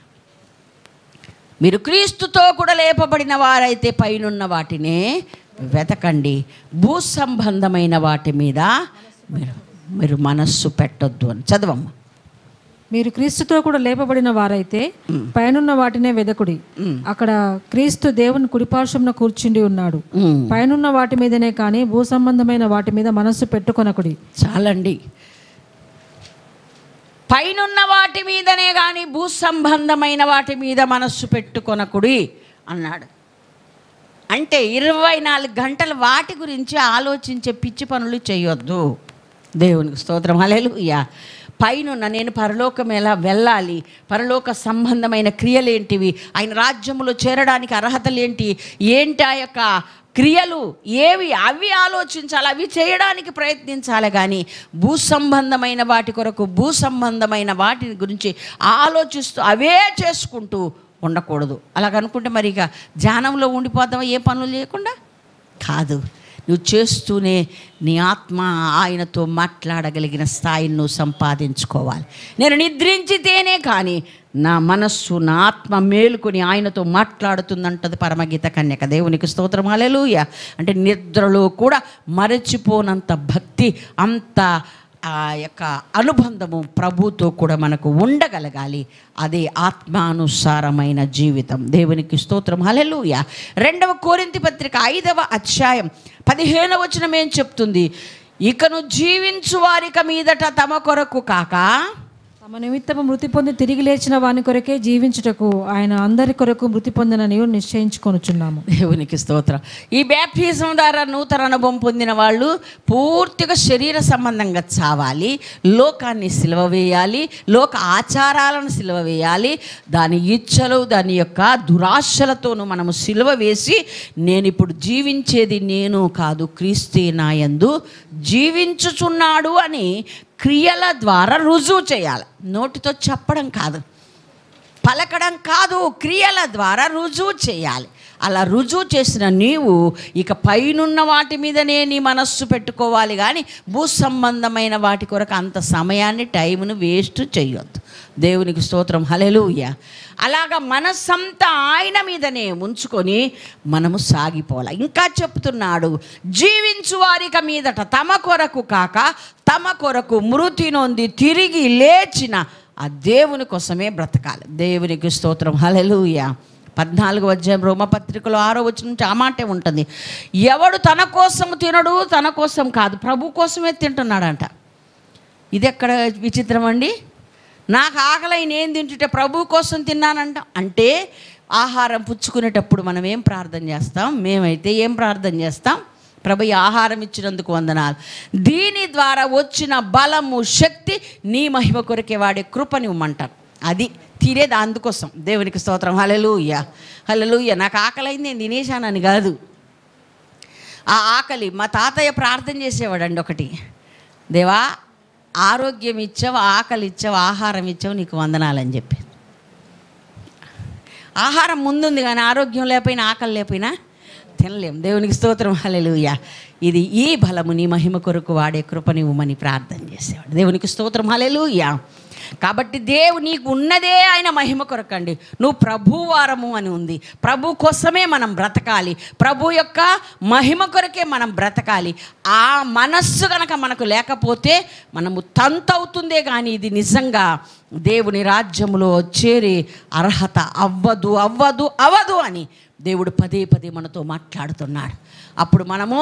మీరు క్రీస్తుతో కూడా లేపబడిన వారైతే పైనున్న వాటినే వెతకండి భూ సంబంధమైన వాటి మీద మీరు మీరు మనస్సు పెట్టొద్దు అని చదవమ్మా మీరు క్రీస్తుతో కూడా లేపబడిన వారైతే పైనున్న వాటినే వెదకుడి అక్కడ క్రీస్తు దేవుని కుడిపార్శ్వంన కూర్చుండి ఉన్నాడు ఉమ్. పైనున్న వాటి మీదనే కానీ భూ సంబంధమైన వాటి మీద మనస్సు పెట్టుకొనకుడి చాలండి పైనున్న వాటి మీదనే కానీ భూ సంబంధమైన వాటి మీద మనస్సు పెట్టుకొనకుడి అన్నాడు అంటే ఇరవై నాలుగు గంటలు వాటి గురించి ఆలోచించే పిచ్చి పనులు చేయొద్దు దేవునికి స్తోత్రం హల్లెలూయా పైనున్న నేను పరలోకం ఎలా వెళ్ళాలి పరలోక సంబంధమైన క్రియలేంటివి ఆయన రాజ్యములో చేరడానికి అర్హతలేంటి ఏంటి ఆ యొక్క క్రియలు ఏవి అవి ఆలోచించాలి అవి చేయడానికి ప్రయత్నించాలి కానీ భూ సంబంధమైన వాటి కొరకు భూ సంబంధమైన వాటి గురించి ఆలోచిస్తూ అవే చేసుకుంటూ ఉండకూడదు అలాగనుకుంటే మరి ఇక ధ్యానంలో ఉండిపోతావా ఏ పనులు చేయకుండా కాదు నువ్వు చేస్తూనే నీ ఆత్మ ఆయనతో మాట్లాడగలిగిన స్థాయిని నువ్వు సంపాదించుకోవాలి నేను నిద్రించితేనే కానీ నా మనస్సు నా ఆత్మ మేలుకొని ఆయనతో మాట్లాడుతుందంటది పరమగీత కన్యక దేవునికి స్తోత్రం హల్లెలూయ అంటే నిద్రలో కూడా మరచిపోనంత భక్తి అంత ఆ యొక్క అనుబంధము ప్రభుతో కూడా మనకు ఉండగలగాలి అదే ఆత్మానుసారమైన జీవితం దేవునికి స్తోత్రం హలెలూయ రెండవ కోరింతి పత్రిక ఐదవ అధ్యాయం పదిహేనవ వచనం ఏం చెప్తుంది ఇకను జీవించు వారిక మీదట తమ కొరకు కాక తమ నిమిత్తము మృతి పొంది తిరిగి లేచిన వాని కొరకే జీవించుటకు ఆయన అందరి కొరకు మృతి పొందినని నిశ్చయించుకొనుచున్నాము దేవునికి స్తోత్రం ఈ బ్యాప్టిజం ద్వారా నూతన అనుభవం పొందిన వాళ్ళు పూర్తిగా శరీర సంబంధంగా చావాలి లోకాన్ని సిలువ వేయాలి లోక ఆచారాలను సిలువ వేయాలి దాని ఇచ్చలు దాని యొక్క దురాశలతోనూ మనము సిలువ వేసి నేను ఇప్పుడు జీవించేది నేను కాదు క్రీస్తే నాయందు జీవించుచున్నాడు అని క్రియల ద్వారా రుజువు చేయాలి నోటితో చెప్పడం కాదు పలకడం కాదు క్రియల ద్వారా రుజువు చేయాలి అలా రుజువు చేసిన నీవు ఇక పైనున్న వాటి మీదనే నీ మనస్సు పెట్టుకోవాలి కానీ భూ సంబంధమైన వాటి కొరకు అంత సమయాన్ని టైంను వేస్ట్ చేయొద్దు దేవునికి స్తోత్రం హలెలూయ అలాగా మనస్సంతా ఆయన మీదనే ఉంచుకొని మనము సాగిపోవాలి ఇంకా చెప్తున్నాడు జీవించు వారిక మీదట తమ కొరకు కాక తమ కొరకు మృతి నొంది తిరిగి లేచిన ఆ దేవుని కోసమే బ్రతకాలి దేవునికి స్తోత్రం హలెలూయ పద్నాలుగు అధ్యాయం రోమపత్రికలో ఆరో వచ్చిన నుంచి ఆ మాటే ఉంటుంది ఎవడు తన కోసం తినడు తన కోసం కాదు ప్రభు కోసమే తింటున్నాడంట ఇది ఎక్కడ విచిత్రం అండి నాకు ఆకలి నేను తింటుంటే ప్రభు కోసం తిన్నానంట అంటే ఆహారం పుచ్చుకునేటప్పుడు మనం ఏం ప్రార్థన చేస్తాం మేమైతే ఏం ప్రార్థన చేస్తాం ప్రభు ఈ ఆహారం ఇచ్చినందుకు వందనాలు దీని ద్వారా వచ్చిన బలము శక్తి నీ మహిమ కొరకే వాడే కృపని ఇవ్వమంటారు అది తినేది అందుకోసం దేవునికి స్తోత్రం హలలుయ్య హలలుయ్య నాకు ఆకలైంది నేను తినేశానని కాదు ఆ ఆకలి మా తాతయ్య ప్రార్థన చేసేవాడండి ఒకటి దేవా ఆరోగ్యం ఇచ్చావు ఆకలి ఇచ్చావు ఆహారం ఇచ్చావు నీకు వందనాలని చెప్పి ఆహారం ముందుంది కానీ ఆరోగ్యం లేకపోయినా ఆకలి లేకపోయినా తినలేం దేవునికి స్తోత్రం హల్లెలూయా ఇది ఈ బలము నీ మహిమ కొరకు వాడే కృపనివ్వమని ప్రార్థన చేసేవాడు దేవునికి స్తోత్రం హల్లెలూయా కాబట్టి దేవు నీకు ఉన్నదే ఆయన మహిమ కొరకండి నువ్వు ప్రభువారము అని ఉంది ప్రభు కోసమే మనం బ్రతకాలి ప్రభు యొక్క మహిమ కొరకే మనం బ్రతకాలి ఆ మనస్సు కనుక మనకు లేకపోతే మనము తంతవుతుందే కానీ ఇది నిజంగా దేవుని రాజ్యములో చేరే అర్హత అవ్వదు అవ్వదు అవ్వదు అని దేవుడు పదే పదే మనతో మాట్లాడుతున్నాడు అప్పుడు మనము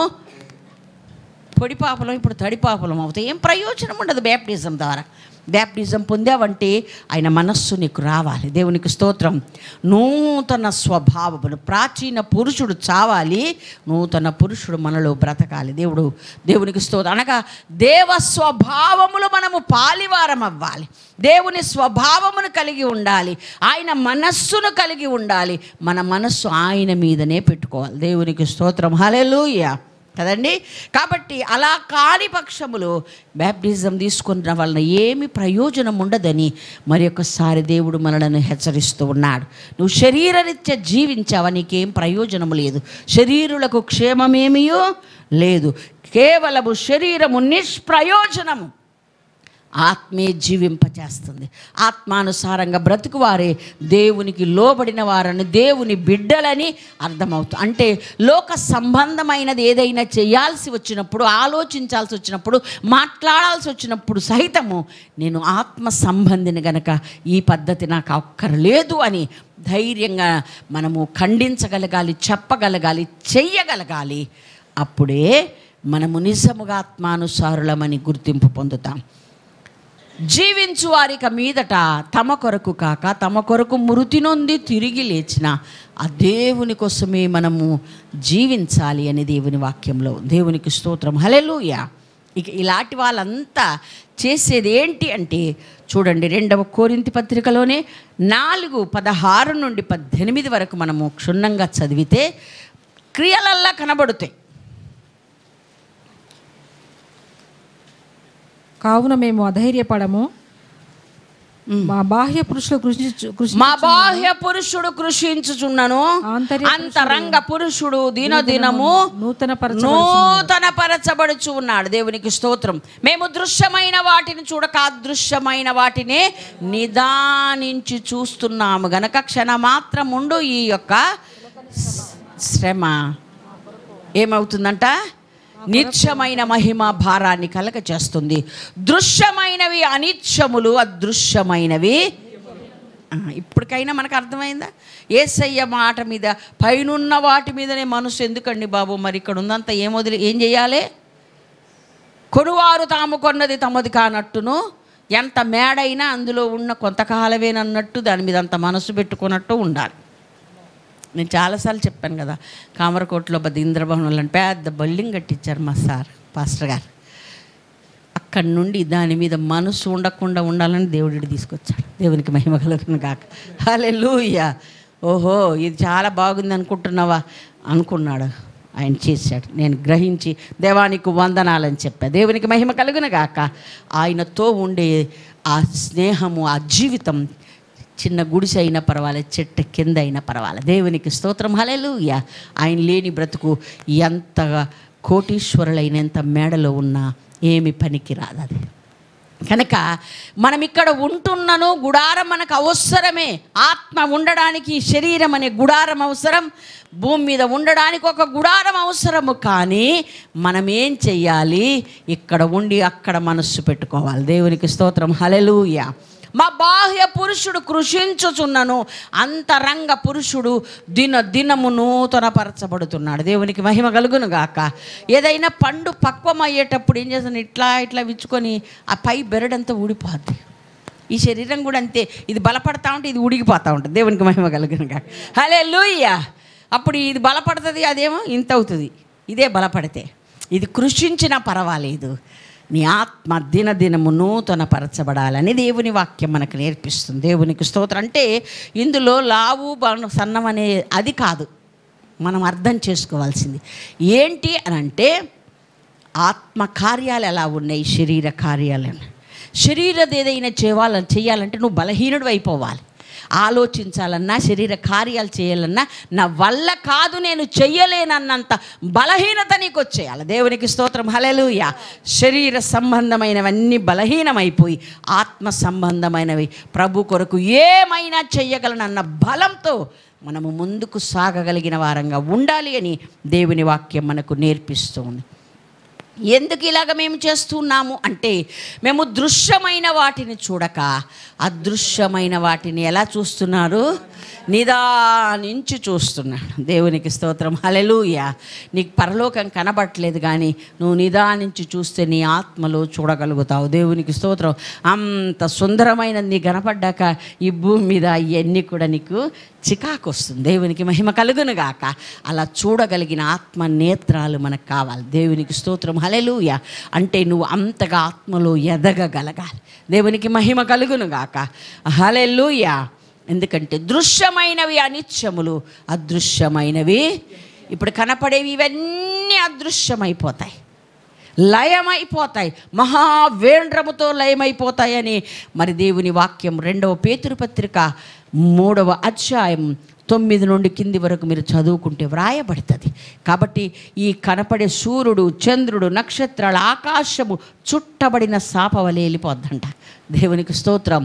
పొడి పాపలం ఇప్పుడు తడి పాపలం అవుతాయి ఏం ప్రయోజనం ఉండదు బ్యాప్టిజం ద్వారా బ్యాప్టిజం పొందావంటే ఆయన మనస్సు నీకు రావాలి దేవునికి స్తోత్రం నూతన స్వభావములు ప్రాచీన పురుషుడు చావాలి నూతన పురుషుడు మనలో బ్రతకాలి దేవుడు దేవునికి స్తోత్రం అనగా దేవ స్వభావములు మనము పాలివారం అవ్వాలి దేవుని స్వభావమును కలిగి ఉండాలి ఆయన మనస్సును కలిగి ఉండాలి మన మనస్సు ఆయన మీదనే పెట్టుకోవాలి దేవునికి స్తోత్రం హలెలూయా కదండి కాబట్టి అలా కాని పక్షములు బ్యాప్టిజం తీసుకున్న వలన ఏమి ప్రయోజనం ఉండదని మరి ఒకసారి దేవుడు మనలను హెచ్చరిస్తూ ఉన్నాడు నువ్వు శరీరరీత్యా జీవించావా నీకేం ప్రయోజనం లేదు శరీరులకు క్షేమమేమియో లేదు కేవలము శరీరము నిష్ప్రయోజనము ఆత్మే జీవింపచేస్తుంది ఆత్మానుసారంగా బ్రతుకువారే దేవునికి లోబడిన వారని దేవుని బిడ్డలని అర్థమవుతుంది అంటే లోక సంబంధమైనది ఏదైనా చేయాల్సి వచ్చినప్పుడు ఆలోచించాల్సి వచ్చినప్పుడు మాట్లాడాల్సి వచ్చినప్పుడు సహితము నేను ఆత్మ సంబంధిని గనక ఈ పద్ధతి నాకు అక్కర్లేదు అని ధైర్యంగా మనము ఖండించగలగాలి చెప్పగలగాలి చెయ్యగలగాలి అప్పుడే మనము నిజముగా ఆత్మానుసారులమని గుర్తింపు పొందుతాం జీవించు వారిక మీదట తమ కొరకు కాక తమ కొరకు మృతి నొంది తిరిగి లేచిన ఆ దేవుని కోసమే మనము జీవించాలి అని దేవుని వాక్యంలో దేవునికి స్తోత్రం హలెలూయ ఇక ఇలాంటి వాళ్ళంతా చేసేది ఏంటి అంటే చూడండి రెండవ కోరింతి పత్రికలోనే నాలుగు పదహారు నుండి పద్దెనిమిది వరకు మనము క్షుణ్ణంగా చదివితే క్రియలల్లా కనబడుతాయి కావున మేము అధైర్యపడము మా బాహ్య పురుషులు కృషి కృషి మా బాహ్య పురుషుడు కృషించుచున్నను ఆంతర్య అంతరంగ పురుషుడు దినదినము నూతన పరచ నూతన పరచబడుచు ఉన్నాడు దేవునికి స్తోత్రం మేము దృశ్యమైన వాటిని చూడక అదృశ్యమైన వాటినే నిదానించి చూస్తున్నాము గనక క్షణమాత్రం ఉండు ఈ యొక్క శ్రమ ఏమవుతుందంట నిత్యమైన మహిమ భారాన్ని కలగ చేస్తుంది దృశ్యమైనవి అనిత్యములు అదృశ్యమైనవి ఆ, ఇప్పటికైనా మనకు అర్థమైందా ఏసయ్య మాట మీద పైనున్న వాటి మీదనే మనసు ఎందుకండి బాబు మరి ఇక్కడ ఉందంతా ఏం వదిలి ఏం చేయాలి కొనువారు తాము కొన్నది తమది కానట్టును ఎంత మేడైనా అందులో ఉన్న కొంతకాలమేనన్నట్టు దాని మీద అంత మనసు పెట్టుకున్నట్టు ఉండాలి నేను చాలాసార్లు చెప్పాను కదా కామరకోటలో పెద్ద ఇంద్రభవనంలో పెద్ద బిల్డింగ్ కట్టించారు మా సార్ పాస్టర్ గారు అక్కడి నుండి దాని మీద మనసు ఉండకుండా ఉండాలని దేవుడి తీసుకొచ్చాడు దేవునికి మహిమ కలుగును కాక హలే ఓహో ఇది చాలా బాగుంది అనుకుంటున్నావా అనుకున్నాడు ఆయన చేశాడు నేను గ్రహించి దేవానికి వందనాలని చెప్పా దేవునికి మహిమ కలుగును గాక ఆయనతో ఉండే ఆ స్నేహము ఆ జీవితం చిన్న గుడిసె అయినా పర్వాలేదు చెట్టు కింద అయినా పర్వాలేదు దేవునికి స్తోత్రం హలెలూయ ఆయన లేని బ్రతుకు ఎంతగా కోటీశ్వరులైన ఎంత మేడలో ఉన్నా ఏమి పనికి రాదు అది కనుక మనం ఇక్కడ ఉంటున్నను గుడారం మనకు అవసరమే ఆత్మ ఉండడానికి ఈ శరీరం అనే గుడారం అవసరం భూమి మీద ఉండడానికి ఒక గుడారం అవసరము కానీ మనం ఏం చెయ్యాలి ఇక్కడ ఉండి అక్కడ మనస్సు పెట్టుకోవాలి దేవునికి స్తోత్రం హలెలూయ మా బాహ్య పురుషుడు కృషించుచున్నను అంతరంగ పురుషుడు దిన దినము నూతనపరచబడుతున్నాడు దేవునికి మహిమ కలుగును గాక ఏదైనా పండు పక్వం అయ్యేటప్పుడు ఏం చేస్తాను ఇట్లా ఇట్లా విచ్చుకొని ఆ పై బెరడంతా ఊడిపోద్ది ఈ శరీరం కూడా అంతే ఇది బలపడతా ఉంటే ఇది ఉడిగిపోతూ ఉంటుంది దేవునికి మహిమ కలుగును గాక హలే లూయ్య అప్పుడు ఇది బలపడుతుంది అదేమో ఇంత అవుతుంది ఇదే బలపడితే ఇది కృషించినా పర్వాలేదు నీ ఆత్మ దినదినము నూతన పరచబడాలని దేవుని వాక్యం మనకు నేర్పిస్తుంది దేవునికి స్తోత్రం అంటే ఇందులో లావు బల- సన్నం అనే అది కాదు మనం అర్థం చేసుకోవాల్సింది ఏంటి అని అంటే ఆత్మ కార్యాలు ఎలా ఉన్నాయి శరీర కార్యాలను శరీరది ఏదైనా చేయాలని చేయాలంటే నువ్వు బలహీనుడు అయిపోవాలి ఆలోచించాలన్నా శరీర కార్యాలు చేయాలన్నా నా వల్ల కాదు నేను చెయ్యలేనన్నంత బలహీనత నీకు వచ్చేయాలి దేవునికి స్తోత్రం హలెలుయ శరీర సంబంధమైనవన్నీ బలహీనమైపోయి ఆత్మ సంబంధమైనవి ప్రభు కొరకు ఏమైనా చెయ్యగలనన్న బలంతో మనము ముందుకు సాగగలిగిన వారంగా ఉండాలి అని దేవుని వాక్యం మనకు నేర్పిస్తుంది ఎందుకు ఇలాగ మేము చేస్తున్నాము అంటే మేము దృశ్యమైన వాటిని చూడక అదృశ్యమైన వాటిని ఎలా చూస్తున్నారు నిదానించి చూస్తున్నాడు దేవునికి స్తోత్రం హలెలూయ నీకు పరలోకం కనబట్టలేదు కానీ నువ్వు నిదానించి చూస్తే నీ ఆత్మలో చూడగలుగుతావు దేవునికి స్తోత్రం అంత సుందరమైనది నీ కనపడ్డాక ఈ భూమి మీద ఇవన్నీ కూడా నీకు చికాకు వస్తుంది దేవునికి మహిమ కలుగును గాక అలా చూడగలిగిన ఆత్మ నేత్రాలు మనకు కావాలి దేవునికి స్తోత్రం హలెలూయ అంటే నువ్వు అంతగా ఆత్మలో ఎదగగలగాలి దేవునికి మహిమ కలుగును గాక హలెలూయ ఎందుకంటే దృశ్యమైనవి అనిత్యములు అదృశ్యమైనవి ఇప్పుడు కనపడేవి ఇవన్నీ అదృశ్యమైపోతాయి లయమైపోతాయి మహావేంద్రముతో లయమైపోతాయని మరి దేవుని వాక్యం రెండవ పేతురు పత్రిక మూడవ అధ్యాయం తొమ్మిది నుండి కింది వరకు మీరు చదువుకుంటే వ్రాయబడుతుంది కాబట్టి ఈ కనపడే సూర్యుడు చంద్రుడు నక్షత్రాలు ఆకాశము చుట్టబడిన సాపవలే వెళ్ళిపోద్దంట దేవునికి స్తోత్రం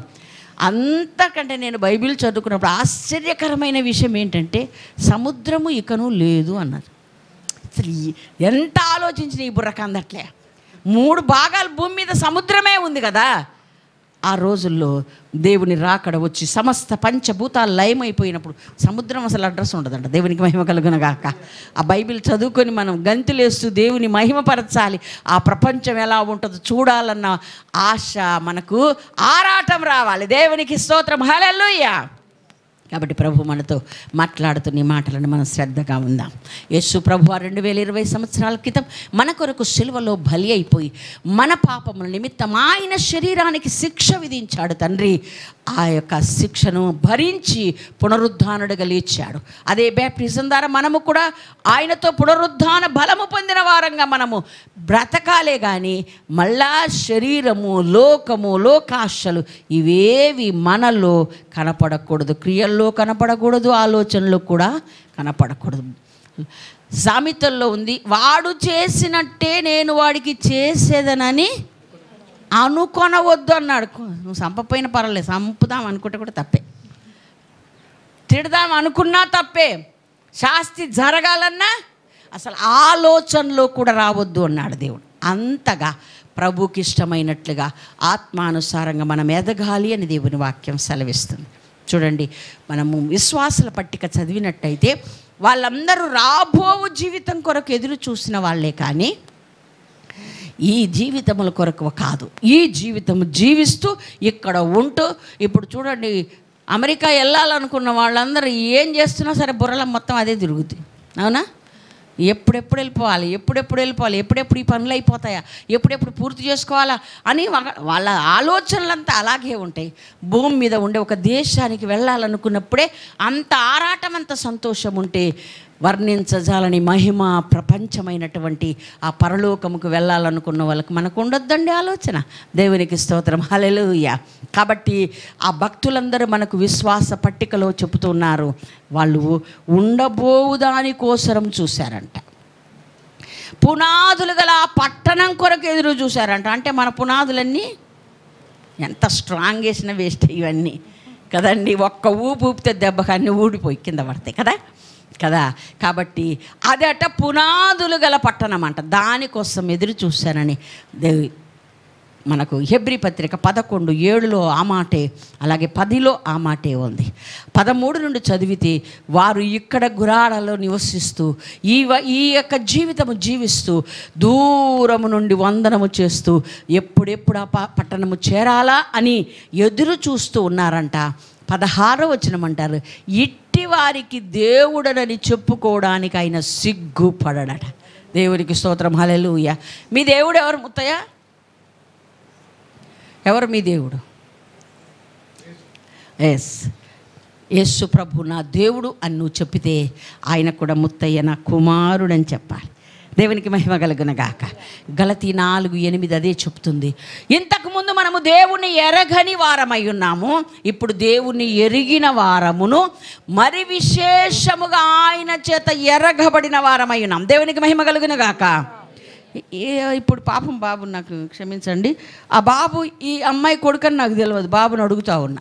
అంతకంటే నేను బైబిల్ చదువుకున్నప్పుడు ఆశ్చర్యకరమైన విషయం ఏంటంటే సముద్రము ఇకను లేదు అన్నారు అసలు ఈ- ఎంత ఆలోచించిన ఈ బుర్రకు అందట్లే మూడు భాగాలు భూమి మీద సముద్రమే ఉంది కదా ఆ రోజుల్లో దేవుని రాకడ వచ్చి సమస్త పంచభూతాలు లయమైపోయినప్పుడు సముద్రం అసలు అడ్రస్ ఉండదంట దేవునికి మహిమ కలుగునగాక ఆ బైబిల్ చదువుకొని మనం గంతులేస్తూ దేవుని మహిమపరచాలి ఆ ప్రపంచం ఎలా ఉంటుందో చూడాలన్న ఆశ మనకు ఆరాటం రావాలి దేవునికి స్తోత్రం హల్లెలూయా కాబట్టి ప్రభు మనతో మాట్లాడుతున్న ఈ మాటలను మనం శ్రద్ధగా ఉందాం యేసు ప్రభు రెండు వేల ఇరవై సంవత్సరాల క్రితం మన కొరకు సిలువలో బలి అయిపోయి మన పాపముల నిమిత్తం ఆయన శరీరానికి శిక్ష విధించాడు తండ్రి ఆ యొక్క శిక్షను భరించి పునరుద్ధానుడుగా లేచాడు అదే బ్యాప్టిజం ద్వారా మనము కూడా ఆయనతో పునరుద్ధాన బలము పొందిన వారంగా మనము బ్రతకాలే కానీ మళ్ళా శరీరము లోకము లోకాశలు ఇవేవి మనలో కనపడకూడదు క్రియల్లో కనపడకూడదు ఆలోచనలో కూడా కనపడకూడదు సామెతల్లో ఉంది వాడు చేసినట్టే నేను వాడికి చేసేదనని అనుకొనవద్దు అన్నాడు నువ్వు చంపపోయిన పర్వాలేదు చంపుదాం అనుకుంటే కూడా తప్పే తిడదాం అనుకున్నా తప్పే శాస్తి జరగాలన్నా అసలు ఆలోచనలో కూడా రావద్దు అన్నాడు దేవుడు అంతగా ప్రభుకి ఇష్టమైనట్లుగా ఆత్మానుసారంగా మనం ఎదగాలి అని దేవుని వాక్యం సెలవిస్తుంది చూడండి మనము విశ్వాసుల పట్టిక చదివినట్టయితే వాళ్ళందరూ రాబోవు జీవితం కొరకు ఎదురు చూసిన వాళ్ళే కానీ ఈ జీవితముల కొరకు కాదు ఈ జీవితం జీవిస్తూ ఇక్కడ ఉంటూ ఇప్పుడు చూడండి అమెరికా వెళ్ళాలనుకున్న వాళ్ళందరూ ఏం చేస్తున్నా సరే బుర్రలో మొత్తం అదే తిరుగుతుంది అవునా ఎప్పుడెప్పుడు వెళ్ళిపోవాలి ఎప్పుడెప్పుడు వెళ్ళిపోవాలి ఎప్పుడెప్పుడు ఈ పనులు అయిపోతాయా ఎప్పుడెప్పుడు పూర్తి చేసుకోవాలా అని వా- వాళ్ళ ఆలోచనలంతా అలాగే ఉంటాయి భూమి మీద ఉండే ఒక దేశానికి వెళ్ళాలనుకున్నప్పుడే అంత ఆరాటం అంత సంతోషం ఉంటే వర్ణించజాలని మహిమ ప్రపంచమైనటువంటి ఆ పరలోకముకు వెళ్ళాలనుకున్న వాళ్ళకి మనకు ఉండొద్దండి ఆలోచన దేవునికి స్తోత్రం హల్లెలూయ కాబట్టి ఆ భక్తులందరూ మనకు విశ్వాస పట్టికలో చెబుతున్నారు వాళ్ళు ఉండబోవు దానికోసరం చూశారంట పునాదులు గల ఆ పట్టణం కొరకు ఎదురు చూశారంట అంటే మన పునాదులన్నీ ఎంత స్ట్రాంగ్ వేసిన వేస్ట్ ఇవన్నీ కదండి ఒక్క ఊపు ఊపితే దెబ్బకు అన్నీ ఊడిపోయి కింద పడతాయి కదా కదా కాబట్టి అదట పునాదులు గల పట్టణం అంట దానికోసం ఎదురు చూశానని దేవి మనకు హెబ్రి పత్రిక పదకొండు ఏడులో ఆ మాటే అలాగే పదిలో ఆ మాటే ఉంది పదమూడు నుండి చదివితే వారు ఇక్కడ గురాడలో నివసిస్తూ ఈ వ- ఈ యొక్క జీవితము జీవిస్తూ దూరము నుండి వందనము చేస్తూ ఎప్పుడెప్పుడు ఆ ప- పట్టణము చేరాలా అని ఎదురు చూస్తూ ఉన్నారంట పదహారో వచనమంటారు ఇట్టి వారికి దేవుడనని చెప్పుకోవడానికి ఆయన సిగ్గుపడడట దేవునికి స్తోత్రం హల్లెలూయ మీ దేవుడు ఎవరు ముత్తయ్య ఎవరు మీ దేవుడు ఎస్ యేసు ప్రభు నా దేవుడు అని నువ్వు చెప్పితే ఆయన కూడా ముత్తయ్య నా కుమారుడు అని చెప్పాలి దేవునికి మహిమ కలుగున గాక గలతి నాలుగు ఎనిమిది అదే చెప్తుంది ఇంతకుముందు మనము దేవుని ఎరగని వారమై ఉన్నాము ఇప్పుడు దేవుని ఎరిగిన వారమును మరి విశేషముగా ఆయన చేత ఎరగబడిన వారమై ఉన్నాం దేవునికి మహిమ కలుగున గాక ఏ ఇప్పుడు పాపం బాబు నాకు క్షమించండి ఆ బాబు ఈ అమ్మాయి కొడుకని నాకు తెలియదు బాబుని అడుగుతా ఉన్నా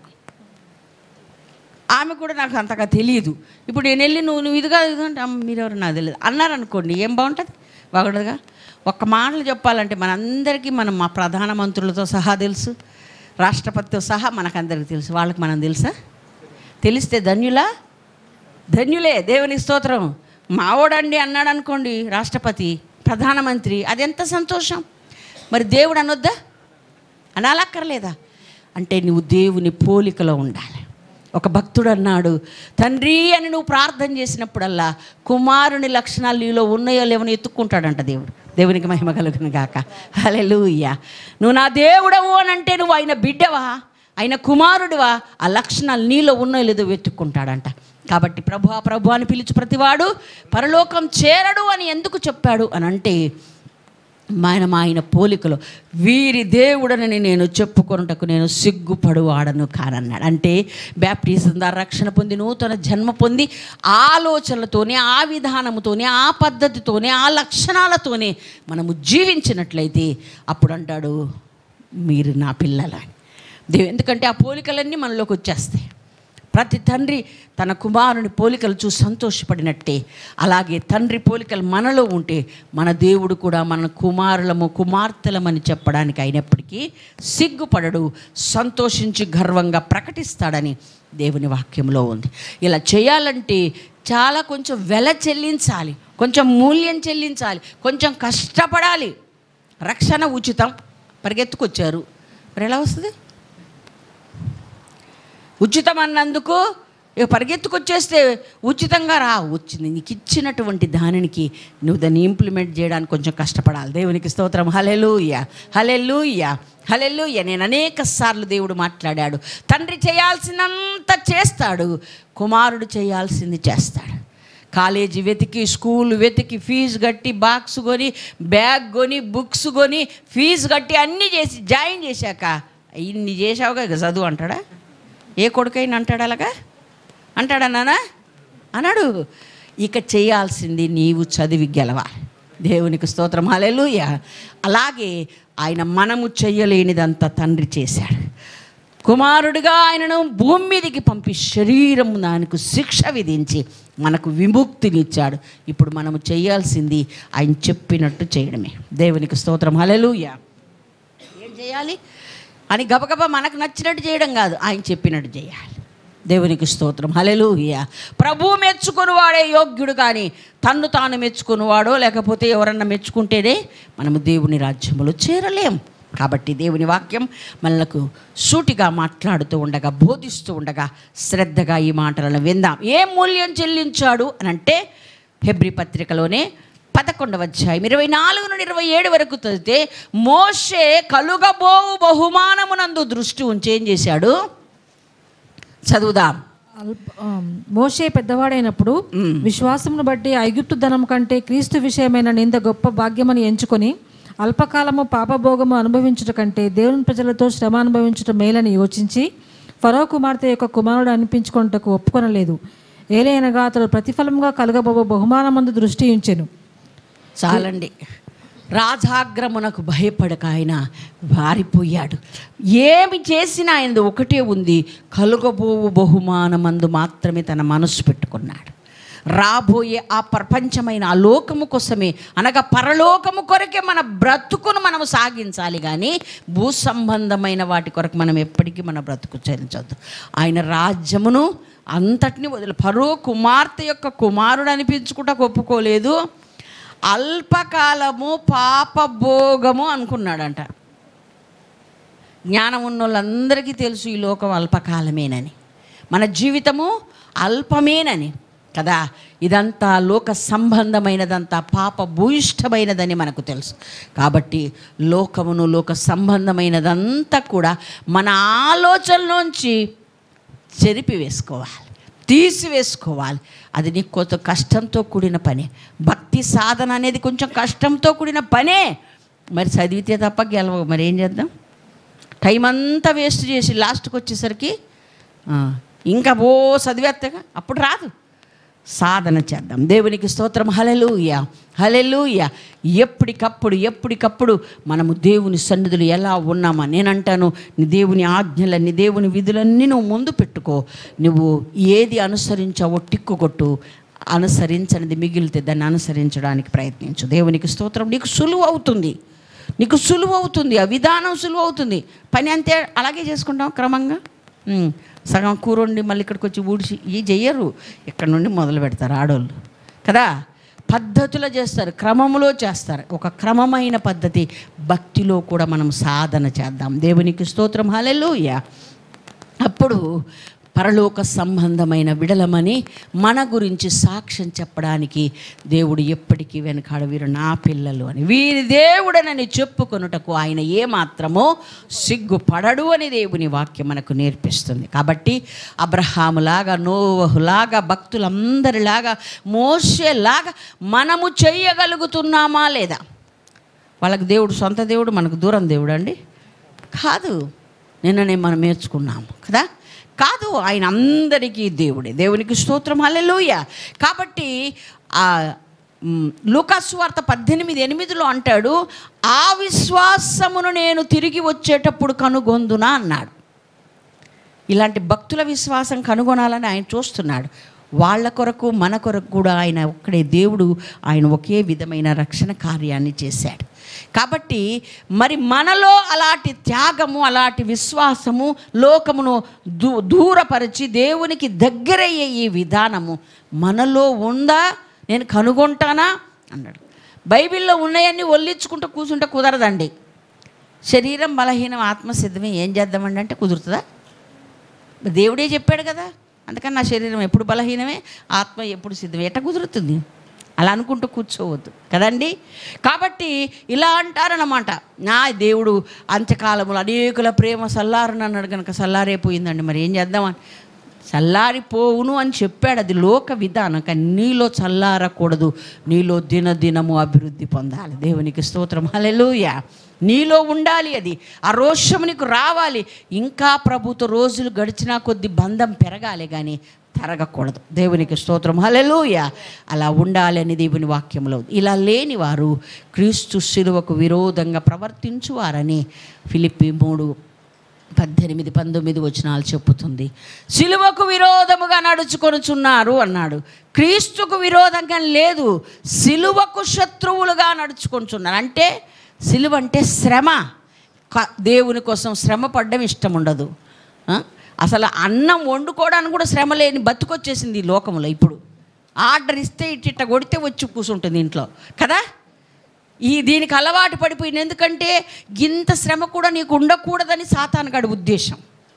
ఆమె కూడా నాకు అంతగా తెలియదు ఇప్పుడు నేను వెళ్ళి నువ్వు నువ్వు ఇదిగా ఇది అంటే అమ్మ మీరెవరు నాకు తెలియదు అన్నారనుకోండి ఏం బాగుంటుంది బాగుండదుగా ఒక్క మాటలు చెప్పాలంటే మనందరికీ మనం మా ప్రధానమంత్రులతో సహా తెలుసు రాష్ట్రపతితో సహా మనకందరికీ తెలుసు వాళ్ళకి మనం తెలుసా తెలిస్తే ధన్యులా ధన్యులే దేవుని స్తోత్రం మావోడండి అన్నాడు అనుకోండి రాష్ట్రపతి ప్రధానమంత్రి అది ఎంత సంతోషం మరి దేవుడు అనొద్దా అనాలక్కర్లేదా అంటే నువ్వు దేవుని పోలికలో ఉండాలి ఒక భక్తుడు అన్నాడు తండ్రి అని నువ్వు ప్రార్థన చేసినప్పుడల్లా కుమారుని లక్షణాలు నీలో ఉన్నాయో లేవని ఎత్తుక్కుంటాడంట దేవుడు దేవునికి మహిమ కలుగును గాక హల్లెలూయా నువ్వు నా దేవుడవు అని అంటే నువ్వు ఆయన బిడ్డవా ఆయన కుమారుడివా ఆ లక్షణాలు నీలో ఉన్నాయో లేదో వెతుక్కుంటాడంట కాబట్టి ప్రభు ప్రభు అని పిలుచు ప్రతివాడు పరలోకం చేరడు అని ఎందుకు చెప్పాడు అని అంటే ఆయన ఆయన పోలికలో వీరి దేవుడనని నేను చెప్పుకొనుటకు నేను సిగ్గుపడువాడను కానన్నాడు అంటే బ్యాప్టిజం ద్వారా రక్షణ పొంది నూతన జన్మ పొంది ఆలోచనలతోనే ఆ విధానముతోనే ఆ పద్ధతితోనే ఆ లక్షణాలతోనే మనము జీవించినట్లయితే అప్పుడు అంటాడు మీరు నా పిల్లలని దేవు ఎందుకంటే ఆ పోలికలన్నీ మనలోకి వచ్చేస్తాయి ప్రతి తండ్రి తన కుమారుని పోలికలు చూసి సంతోషపడినట్టే అలాగే తండ్రి పోలికలు మనలో ఉంటే మన దేవుడు కూడా మన కుమారులము కుమార్తెలమని చెప్పడానికి అయినప్పటికీ సిగ్గుపడడు సంతోషించి గర్వంగా ప్రకటిస్తాడని దేవుని వాక్యంలో ఉంది ఇలా చేయాలంటే చాలా కొంచెం వెల చెల్లించాలి కొంచెం మూల్యం చెల్లించాలి కొంచెం కష్టపడాలి రక్షణ ఉచితం పరిగెత్తుకొచ్చారు మరి ఎలా వస్తుంది ఉచితం అన్నందుకు ఇక పరిగెత్తుకొచ్చేస్తే ఉచితంగా రా వచ్చింది నీకు ఇచ్చినటువంటి దానికి నువ్వు దాన్ని ఇంప్లిమెంట్ చేయడానికి కొంచెం కష్టపడాలి దేవునికి స్తోత్రం హలెలూయ హలెలూయ హలెలూయ నేను అనేక సార్లు దేవుడు మాట్లాడాడు తండ్రి చేయాల్సినంత చేస్తాడు కుమారుడు చేయాల్సింది చేస్తాడు కాలేజీ వెతికి స్కూల్ వెతికి ఫీజు కట్టి బాక్స్ కొని బ్యాగ్ కొని బుక్స్ కొని ఫీజు కట్టి అన్నీ చేసి జాయిన్ చేశాక ఇన్ని చేసావుగా ఇక చదువు అంటాడా ఏ కొడుకైనా అంటాడు అలాగా అంటాడా నాన్న అన్నాడు ఇక చేయాల్సింది నీవు చదివి గెలవాలి దేవునికి స్తోత్రం హల్లెలూయ అలాగే ఆయన మనము చెయ్యలేనిదంతా తండ్రి చేశాడు కుమారుడిగా ఆయనను భూమి మీదకి పంపి శరీరం దానికి శిక్ష విధించి మనకు విముక్తినిచ్చాడు ఇప్పుడు మనము చేయాల్సింది ఆయన చెప్పినట్టు చేయడమే దేవునికి స్తోత్రం హల్లెలూయ ఏం చేయాలి అని గబగబా మనకు నచ్చినట్టు చేయడం కాదు ఆయన చెప్పినట్టు చేయాలి దేవునికి స్తోత్రం హలెలూయ ప్రభు మెచ్చుకుని వాడే యోగ్యుడు కానీ తన్ను తాను మెచ్చుకునివాడో లేకపోతే ఎవరన్నా మెచ్చుకుంటేనే మనము దేవుని రాజ్యములో చేరలేం కాబట్టి దేవుని వాక్యం మనకు సూటిగా మాట్లాడుతూ ఉండగా బోధిస్తూ ఉండగా శ్రద్ధగా ఈ మాటలను విందాం ఏ మూల్యం చెల్లించాడు అని అంటే హెబ్రి పత్రికలోనే పదకొండవ అధ్యాయం ఇరవై నాలుగు నుండి ఇరవై ఏడు వరకు చదివితే మోషే కలుగబోవు బహుమానమునందు దృష్టి ఉంచి ఏం చేశాడు చదువుదాం అల్ప ఆ, మోషే పెద్దవాడైనప్పుడు విశ్వాసమును బట్టి ఐగుప్తు ధనం కంటే క్రీస్తు విషయమైన నింద గొప్ప భాగ్యమని ఎంచుకొని అల్పకాలము పాపభోగము అనుభవించుట కంటే దేవుని ప్రజలతో శ్రమ అనుభవించుట మేలని యోచించి ఫరో కుమార్తె యొక్క కుమారుడు అనిపించుకొనుటకు ఒప్పుకొనలేదు ఏలైనగా అతడు ప్రతిఫలముగా కలగబోవు బహుమానమందు దృష్టి ఉంచెను చాలండి రాజాగ్రమునకు భయపడక ఆయన వారిపోయాడు ఏమి చేసినా ఆయన ఒకటే ఉంది కలుగబోవు బహుమానమందు మాత్రమే తన మనసు పెట్టుకున్నాడు రాబోయే ఆ ప్రపంచమైన ఆ లోకము కోసమే అనగా పరలోకము కొరకే మన బ్రతుకును మనం సాగించాలి కానీ భూ సంబంధమైన వాటి కొరకు మనం ఎప్పటికీ మన బ్రతుకు చెల్లించవద్దు ఆయన రాజ్యమును అంతటిని వదిలి పరో కుమార్తె యొక్క కుమారుడు అనిపించుకుంటా ఒప్పుకోలేదు అల్పకాలము పాపభోగము అనుకున్నాడంట జ్ఞానం ఉన్న వాళ్ళందరికీ తెలుసు ఈ లోకం అల్పకాలమేనని మన జీవితము అల్పమేనని కదా ఇదంతా లోక సంబంధమైనదంతా పాప భూయిష్టమైనదని మనకు తెలుసు కాబట్టి లోకమును లోక సంబంధమైనదంతా కూడా మన ఆలోచనలోంచి చెరిపి వేసుకోవాలి తీసివేసుకోవాలి అది నీకు కొంత కష్టంతో కూడిన పని భక్తి సాధన అనేది కొంచెం కష్టంతో కూడిన పనే మరి చదివితే తప్ప గెలవ మరి ఏం చేద్దాం టైం అంతా వేస్ట్ చేసి లాస్ట్కి వచ్చేసరికి ఆ, ఇంకా ఓ చదివేత్తగా అప్పుడు రాదు సాధన చేద్దాం దేవునికి స్తోత్రం హలెలూయ హలెలూయ ఎప్పటికప్పుడు ఎప్పటికప్పుడు మనము దేవుని సన్నిధులు ఎలా ఉన్నామా నేనంటాను నీ దేవుని ఆజ్ఞలన్నీ దేవుని విధులన్నీ నువ్వు ముందు పెట్టుకో నువ్వు ఏది అనుసరించావో టిక్కు కొట్టు అనుసరించనిది మిగిలితే దాన్ని అనుసరించడానికి ప్రయత్నించు దేవునికి స్తోత్రం నీకు సులువు అవుతుంది నీకు సులువు అవుతుంది ఆ విధానం సులువు అవుతుంది పని అంతే అలాగే చేసుకుంటాం క్రమంగా ఉమ్, సగం కూర వండి మళ్ళీ ఇక్కడికి వచ్చి ఊడిచి ఇవి చెయ్యరు ఇక్కడ నుండి మొదలు పెడతారు ఆడోళ్ళు కదా పద్ధతిలో చేస్తారు క్రమంలో చేస్తారు ఒక క్రమమైన పద్ధతి భక్తిలో కూడా మనం సాధన చేద్దాం దేవునికి స్తోత్రం హల్లెలూయా అప్పుడు పరలోక సంబంధమైన విడలమని మన గురించి సాక్ష్యం చెప్పడానికి దేవుడు ఎప్పటికీ వెనకాడ వీరు నా పిల్లలు అని వీరి దేవుడనని చెప్పుకొనుటకు ఆయన ఏమాత్రమో సిగ్గుపడడు అని దేవుని వాక్యం మనకు నేర్పిస్తుంది కాబట్టి అబ్రహాములాగా నోవహులాగా భక్తులందరిలాగా మోసేలాగా మనము చెయ్యగలుగుతున్నామా లేదా వాళ్ళకి దేవుడు సొంత దేవుడు మనకు దూరం దేవుడు అండి కాదు నిన్ననే మనం నేర్చుకున్నాము కదా కాదు ఆయన అందరికీ దేవుడే దేవునికి స్తోత్రం హల్లెలూయ కాబట్టి ఆ మ్, లూకాసు వార్త పద్దెనిమిది ఎనిమిదిలో అంటాడు ఆ విశ్వాసమును నేను తిరిగి వచ్చేటప్పుడు కనుగొందునా అన్నాడు ఇలాంటి భక్తుల విశ్వాసం కనుగొనాలని ఆయన చూస్తున్నాడు వాళ్ళ కొరకు మన కొరకు కూడా ఆయన ఒక్కడే దేవుడు ఆయన ఒకే విధమైన రక్షణ కార్యాన్ని చేశాడు కాబట్టి మరి మనలో అలాంటి త్యాగము అలాంటి విశ్వాసము లోకమును దూ దూరపరిచి దేవునికి దగ్గరయ్యే ఈ విధానము మనలో ఉందా నేను కనుగొంటానా అన్నాడు బైబిల్లో ఉన్నాయన్నీ ఒల్లించుకుంటూ కూర్చుంటే కుదరదండి శరీరం బలహీనం ఆత్మ సిద్ధమే ఏం చేద్దామండి అంటే కుదురుతుందా దేవుడే చెప్పాడు కదా అందుకని నా శరీరం ఎప్పుడు బలహీనమే ఆత్మ ఎప్పుడు సిద్ధమే ఎట్ట కుదురుతుంది అలా అనుకుంటూ కూర్చోవద్దు కదండి కాబట్టి ఇలా అంటారన్నమాట నా దేవుడు అంత్యకాలములు అనేకుల ప్రేమ సల్లారని అన్నాడు కనుక సల్లారైపోయిందండి మరి ఏం చేద్దామని చల్లారిపోవును అని చెప్పాడు అది లోక విధానం కానీ నీలో చల్లారకూడదు నీలో దినదినము అభివృద్ధి పొందాలి దేవునికి స్తోత్రం హల్లెలూయా నీలో ఉండాలి అది ఆ రోషం నీకు రావాలి ఇంకా ప్రభుతో రోజులు గడిచినా కొద్ది బంధం పెరగాలి కానీ తరగకూడదు దేవునికి స్తోత్రం హల్లెలూయ అలా ఉండాలి అని దేవుని వాక్యంలో ఉంది. ఇలా లేని వారు క్రీస్తు శిలువకు విరోధంగా ప్రవర్తించువారని ఫిలిప్పి మూడు పద్దెనిమిది పంతొమ్మిది వచనాలు చెప్పుతుంది సిలువకు విరోధముగా నడుచుకొనుచున్నారు అన్నాడు క్రీస్తుకు విరోధంగా లేదు సిలువకు శత్రువులుగా నడుచుకొనుచున్నారు అంటే సిలువ అంటే శ్రమ క- దేవుని కోసం శ్రమ పడడం ఇష్టం ఉండదు ఆ? అసలు అన్నం వండుకోవడానికి కూడా శ్రమ లేని బతుకొచ్చేసింది ఈ లోకంలో ఇప్పుడు ఆర్డర్ ఇస్తే ఇట్ట ఇట్ట కొడితే వచ్చి కూర్చుంటుంది ఇంట్లో కదా ఈ దీనికి అలవాటు పడిపోయింది ఎందుకంటే ఇంత శ్రమ కూడా నీకు ఉండకూడదని సాతానుగాడి ఉద్దేశం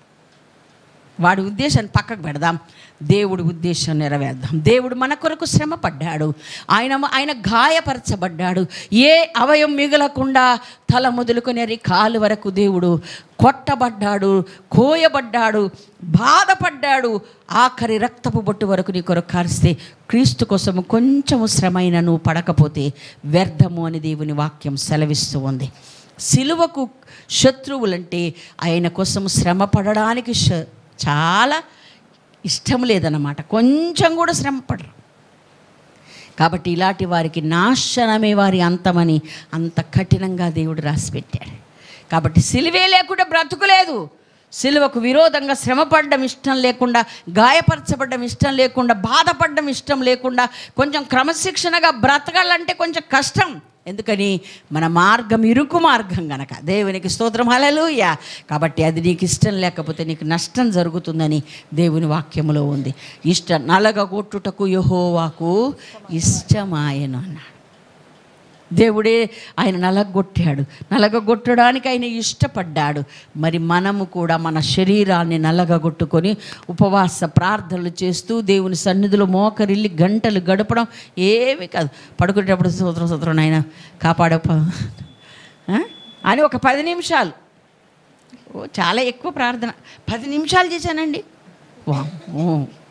వాడి ఉద్దేశాన్ని పక్కకు పెడదాం దేవుడి ఉద్దేశం నెరవేర్దాం దేవుడు మన కొరకు శ్రమ పడ్డాడు ఆయన ఆయన గాయపరచబడ్డాడు ఏ అవయం మిగలకుండా తల మొదలుకొని కాలు వరకు దేవుడు కొట్టబడ్డాడు కోయబడ్డాడు బాధపడ్డాడు ఆఖరి రక్తపు బొట్టు వరకు నీ కొరకు కారిస్తే క్రీస్తు కోసము కొంచెము శ్రమైన నువ్వు పడకపోతే వ్యర్థము అని దేవుని వాక్యం సెలవిస్తూ ఉంది సిలువకు శత్రువులంటే ఆయన కోసం శ్రమ పడడానికి శ- చాలా ఇష్టం లేదన్నమాట కొంచెం కూడా శ్రమ పడరు కాబట్టి ఇలాంటి వారికి నాశనమే వారి అంతమని అంత కఠినంగా దేవుడు రాసిపెట్టాడు కాబట్టి సిలువే లేకుండా బ్రతుకులేదు సిలువకు విరోధంగా శ్రమపడడం ఇష్టం లేకుండా గాయపరచబడడం ఇష్టం లేకుండా బాధపడడం ఇష్టం లేకుండా కొంచెం క్రమశిక్షణగా బ్రతకాలంటే కొంచెం కష్టం ఎందుకని మన మార్గం ఇరుకు మార్గం గనక దేవునికి స్తోత్రం హలలుయ కాబట్టి అది నీకు ఇష్టం లేకపోతే నీకు నష్టం జరుగుతుందని దేవుని వాక్యములో ఉంది ఇష్ట నలగగొట్టుటకు యహోవాకు ఇష్టమాయను అన్నాడు దేవుడే ఆయన నలగొట్టాడు నలగగొట్టడానికి ఆయన ఇష్టపడ్డాడు మరి మనము కూడా మన శరీరాన్ని నలగగొట్టుకొని ఉపవాస ప్రార్థనలు చేస్తూ దేవుని సన్నిధిలో మోకరిల్లి గంటలు గడపడం ఏమి కాదు పడుకునేటప్పుడు సూత్రం సూత్రం ఆయన కాపాడప ఆ? అని ఒక పది నిమిషాలు ఓ చాలా ఎక్కువ ప్రార్థన పది నిమిషాలు చేశానండి వామ్మో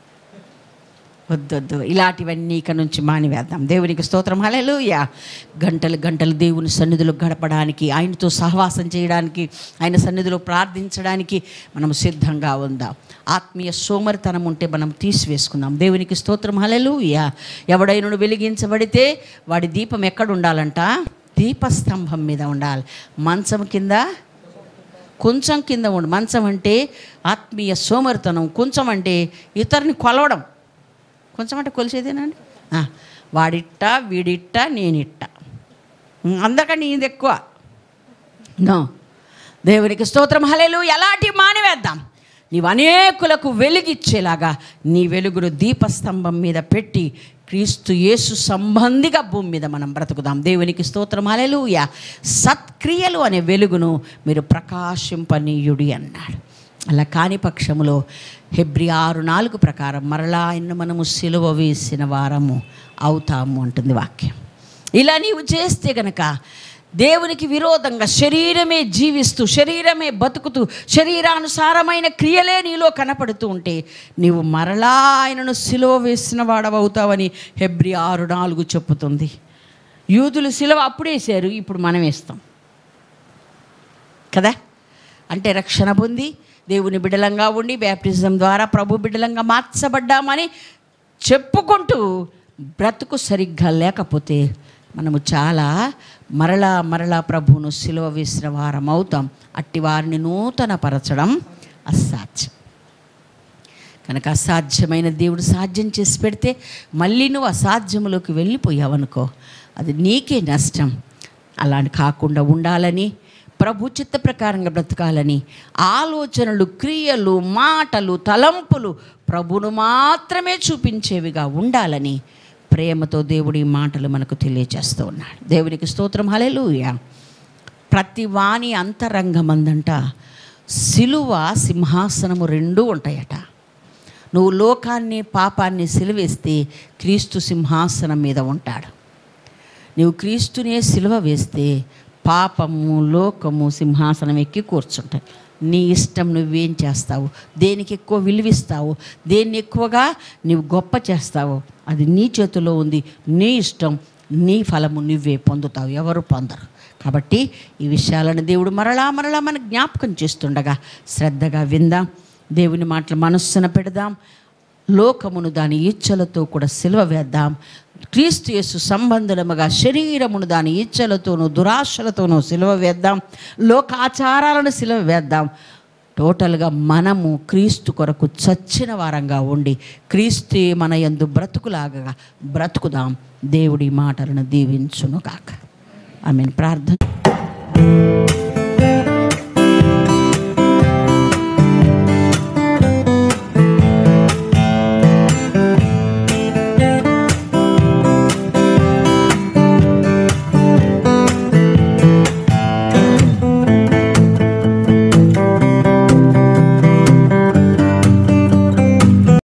వద్దొద్దు ఇలాంటివన్నీ ఇక నుంచి మానివేద్దాం దేవునికి స్తోత్రం హల్లెలూయా గంటలు గంటలు దేవుని సన్నిధిలో గడపడానికి ఆయనతో సహవాసం చేయడానికి ఆయన సన్నిధిలో ప్రార్థించడానికి మనం సిద్ధంగా ఉందాం ఆత్మీయ సోమరితనం ఉంటే మనం తీసివేసుకుందాం దేవునికి స్తోత్రం హల్లెలూయా ఎవడైనా వెలిగించబడితే వాడి దీపం ఎక్కడ ఉండాలంట దీపస్తంభం మీద ఉండాలి మంచం కింద కొంచెం కింద ఉండు మంచం అంటే ఆత్మీయ సోమరితనం కొంచెం అంటే ఇతరుని కొలవడం కొంచెం అంటే కొలిసేదేనండి ఆ, వాడిట్ట వీడిట్ట నేనిట్ట ఉమ్, అందరికంటే ఇది ఎక్కువ నో దేవునికి స్తోత్రం హలేలు ఎలాంటి మానివేద్దాం నీవు అనేకులకు వెలుగిచ్చేలాగా నీ వెలుగును దీపస్తంభం మీద పెట్టి క్రీస్తు యేసు సంబంధిగా భూమి మీద మనం బ్రతుకుదాం దేవునికి స్తోత్రం హల్లెలూయా సత్క్రియలు అనే వెలుగును మీరు ప్రకాశింపనీయుడి అన్నాడు అలా కాని పక్షములో హెబ్రి ఆరు నాలుగు ప్రకారం మరలా ఆయన మనము సిలువ వేసిన వారము అవుతాము అంటుంది వాక్యం ఇలా నీవు చేస్తే గనక దేవునికి విరోధంగా శరీరమే జీవిస్తూ శరీరమే బతుకుతూ శరీరానుసారమైన క్రియలే నీలో కనపడుతూ ఉంటే నీవు మరలా ఆయనను సిలువ వేసిన వాడవవుతావని హెబ్రి ఆరు నాలుగు చెప్పుతుంది యూదులు సిలువ అప్పుడేసారు ఇప్పుడు మనం వేస్తాం కదా అంటే రక్షణ పొంది దేవుని బిడలంగా ఉండి బ్యాప్టిజం ద్వారా ప్రభు బిడలంగా మార్చబడ్డామని చెప్పుకుంటూ బ్రతుకు సరిగ్గా లేకపోతే మనము చాలా మరలా మరలా ప్రభువును సిలువ వేసిన వారం అవుతాం అట్టి వారిని నూతనపరచడం అసాధ్యం కనుక అసాధ్యమైన దేవుడు సాధ్యం చేసి పెడితే మళ్ళీ నువ్వు అసాధ్యములోకి వెళ్ళిపోయావనుకో అది నీకే నష్టం అలా కాకుండా ఉండాలని ప్రభు చిత్త ప్రకారంగా బ్రతకాలని ఆలోచనలు క్రియలు మాటలు తలంపులు ప్రభును మాత్రమే చూపించేవిగా ఉండాలని ప్రేమతో దేవుడి మాటలు మనకు తెలియజేస్తూ ఉన్నాడు దేవునికి స్తోత్రం హల్లెలూయా ప్రతి వాణి అంతరంగమందంట సిలువ సింహాసనము రెండూ ఉంటాయట నువ్వు లోకాన్ని పాపాన్ని సిలువేస్తే క్రీస్తు సింహాసనం మీద ఉంటాడు నువ్వు క్రీస్తునే సిలువ వేస్తే పాపము లోకము సింహాసనం ఎక్కి కూర్చుంటాయి నీ ఇష్టం నువ్వేం చేస్తావు దేనికి ఎక్కువ విలువిస్తావు దేన్ని ఎక్కువగా నువ్వు గొప్ప చేస్తావు అది నీ చేతిలో ఉంది నీ ఇష్టం నీ ఫలము నువ్వే పొందుతావు ఎవరు పొందరు కాబట్టి ఈ విషయాలను దేవుడు మరలా మరలా మనకు జ్ఞాపకం చేస్తుండగా శ్రద్ధగా విందాం దేవుని మాటలు మనస్సున పెడదాం లోకమును దాని ఇచ్చలతో కూడా సిలువ వేద్దాం క్రీస్తు యేసు సంబంధముగా శరీరమును దాని ఇచ్చలతోనూ దురాశలతోనూ సిలువ వేద్దాం లోకాచారాలను సిలువ వేద్దాం టోటల్గా మనము క్రీస్తు కొరకు చచ్చిన వారంగా ఉండి క్రీస్తు మన యందు బ్రతుకులాగా బ్రతుకుదాం దేవుడి మాటలను దీవించును కాక ఐ మీన్ ప్రార్థన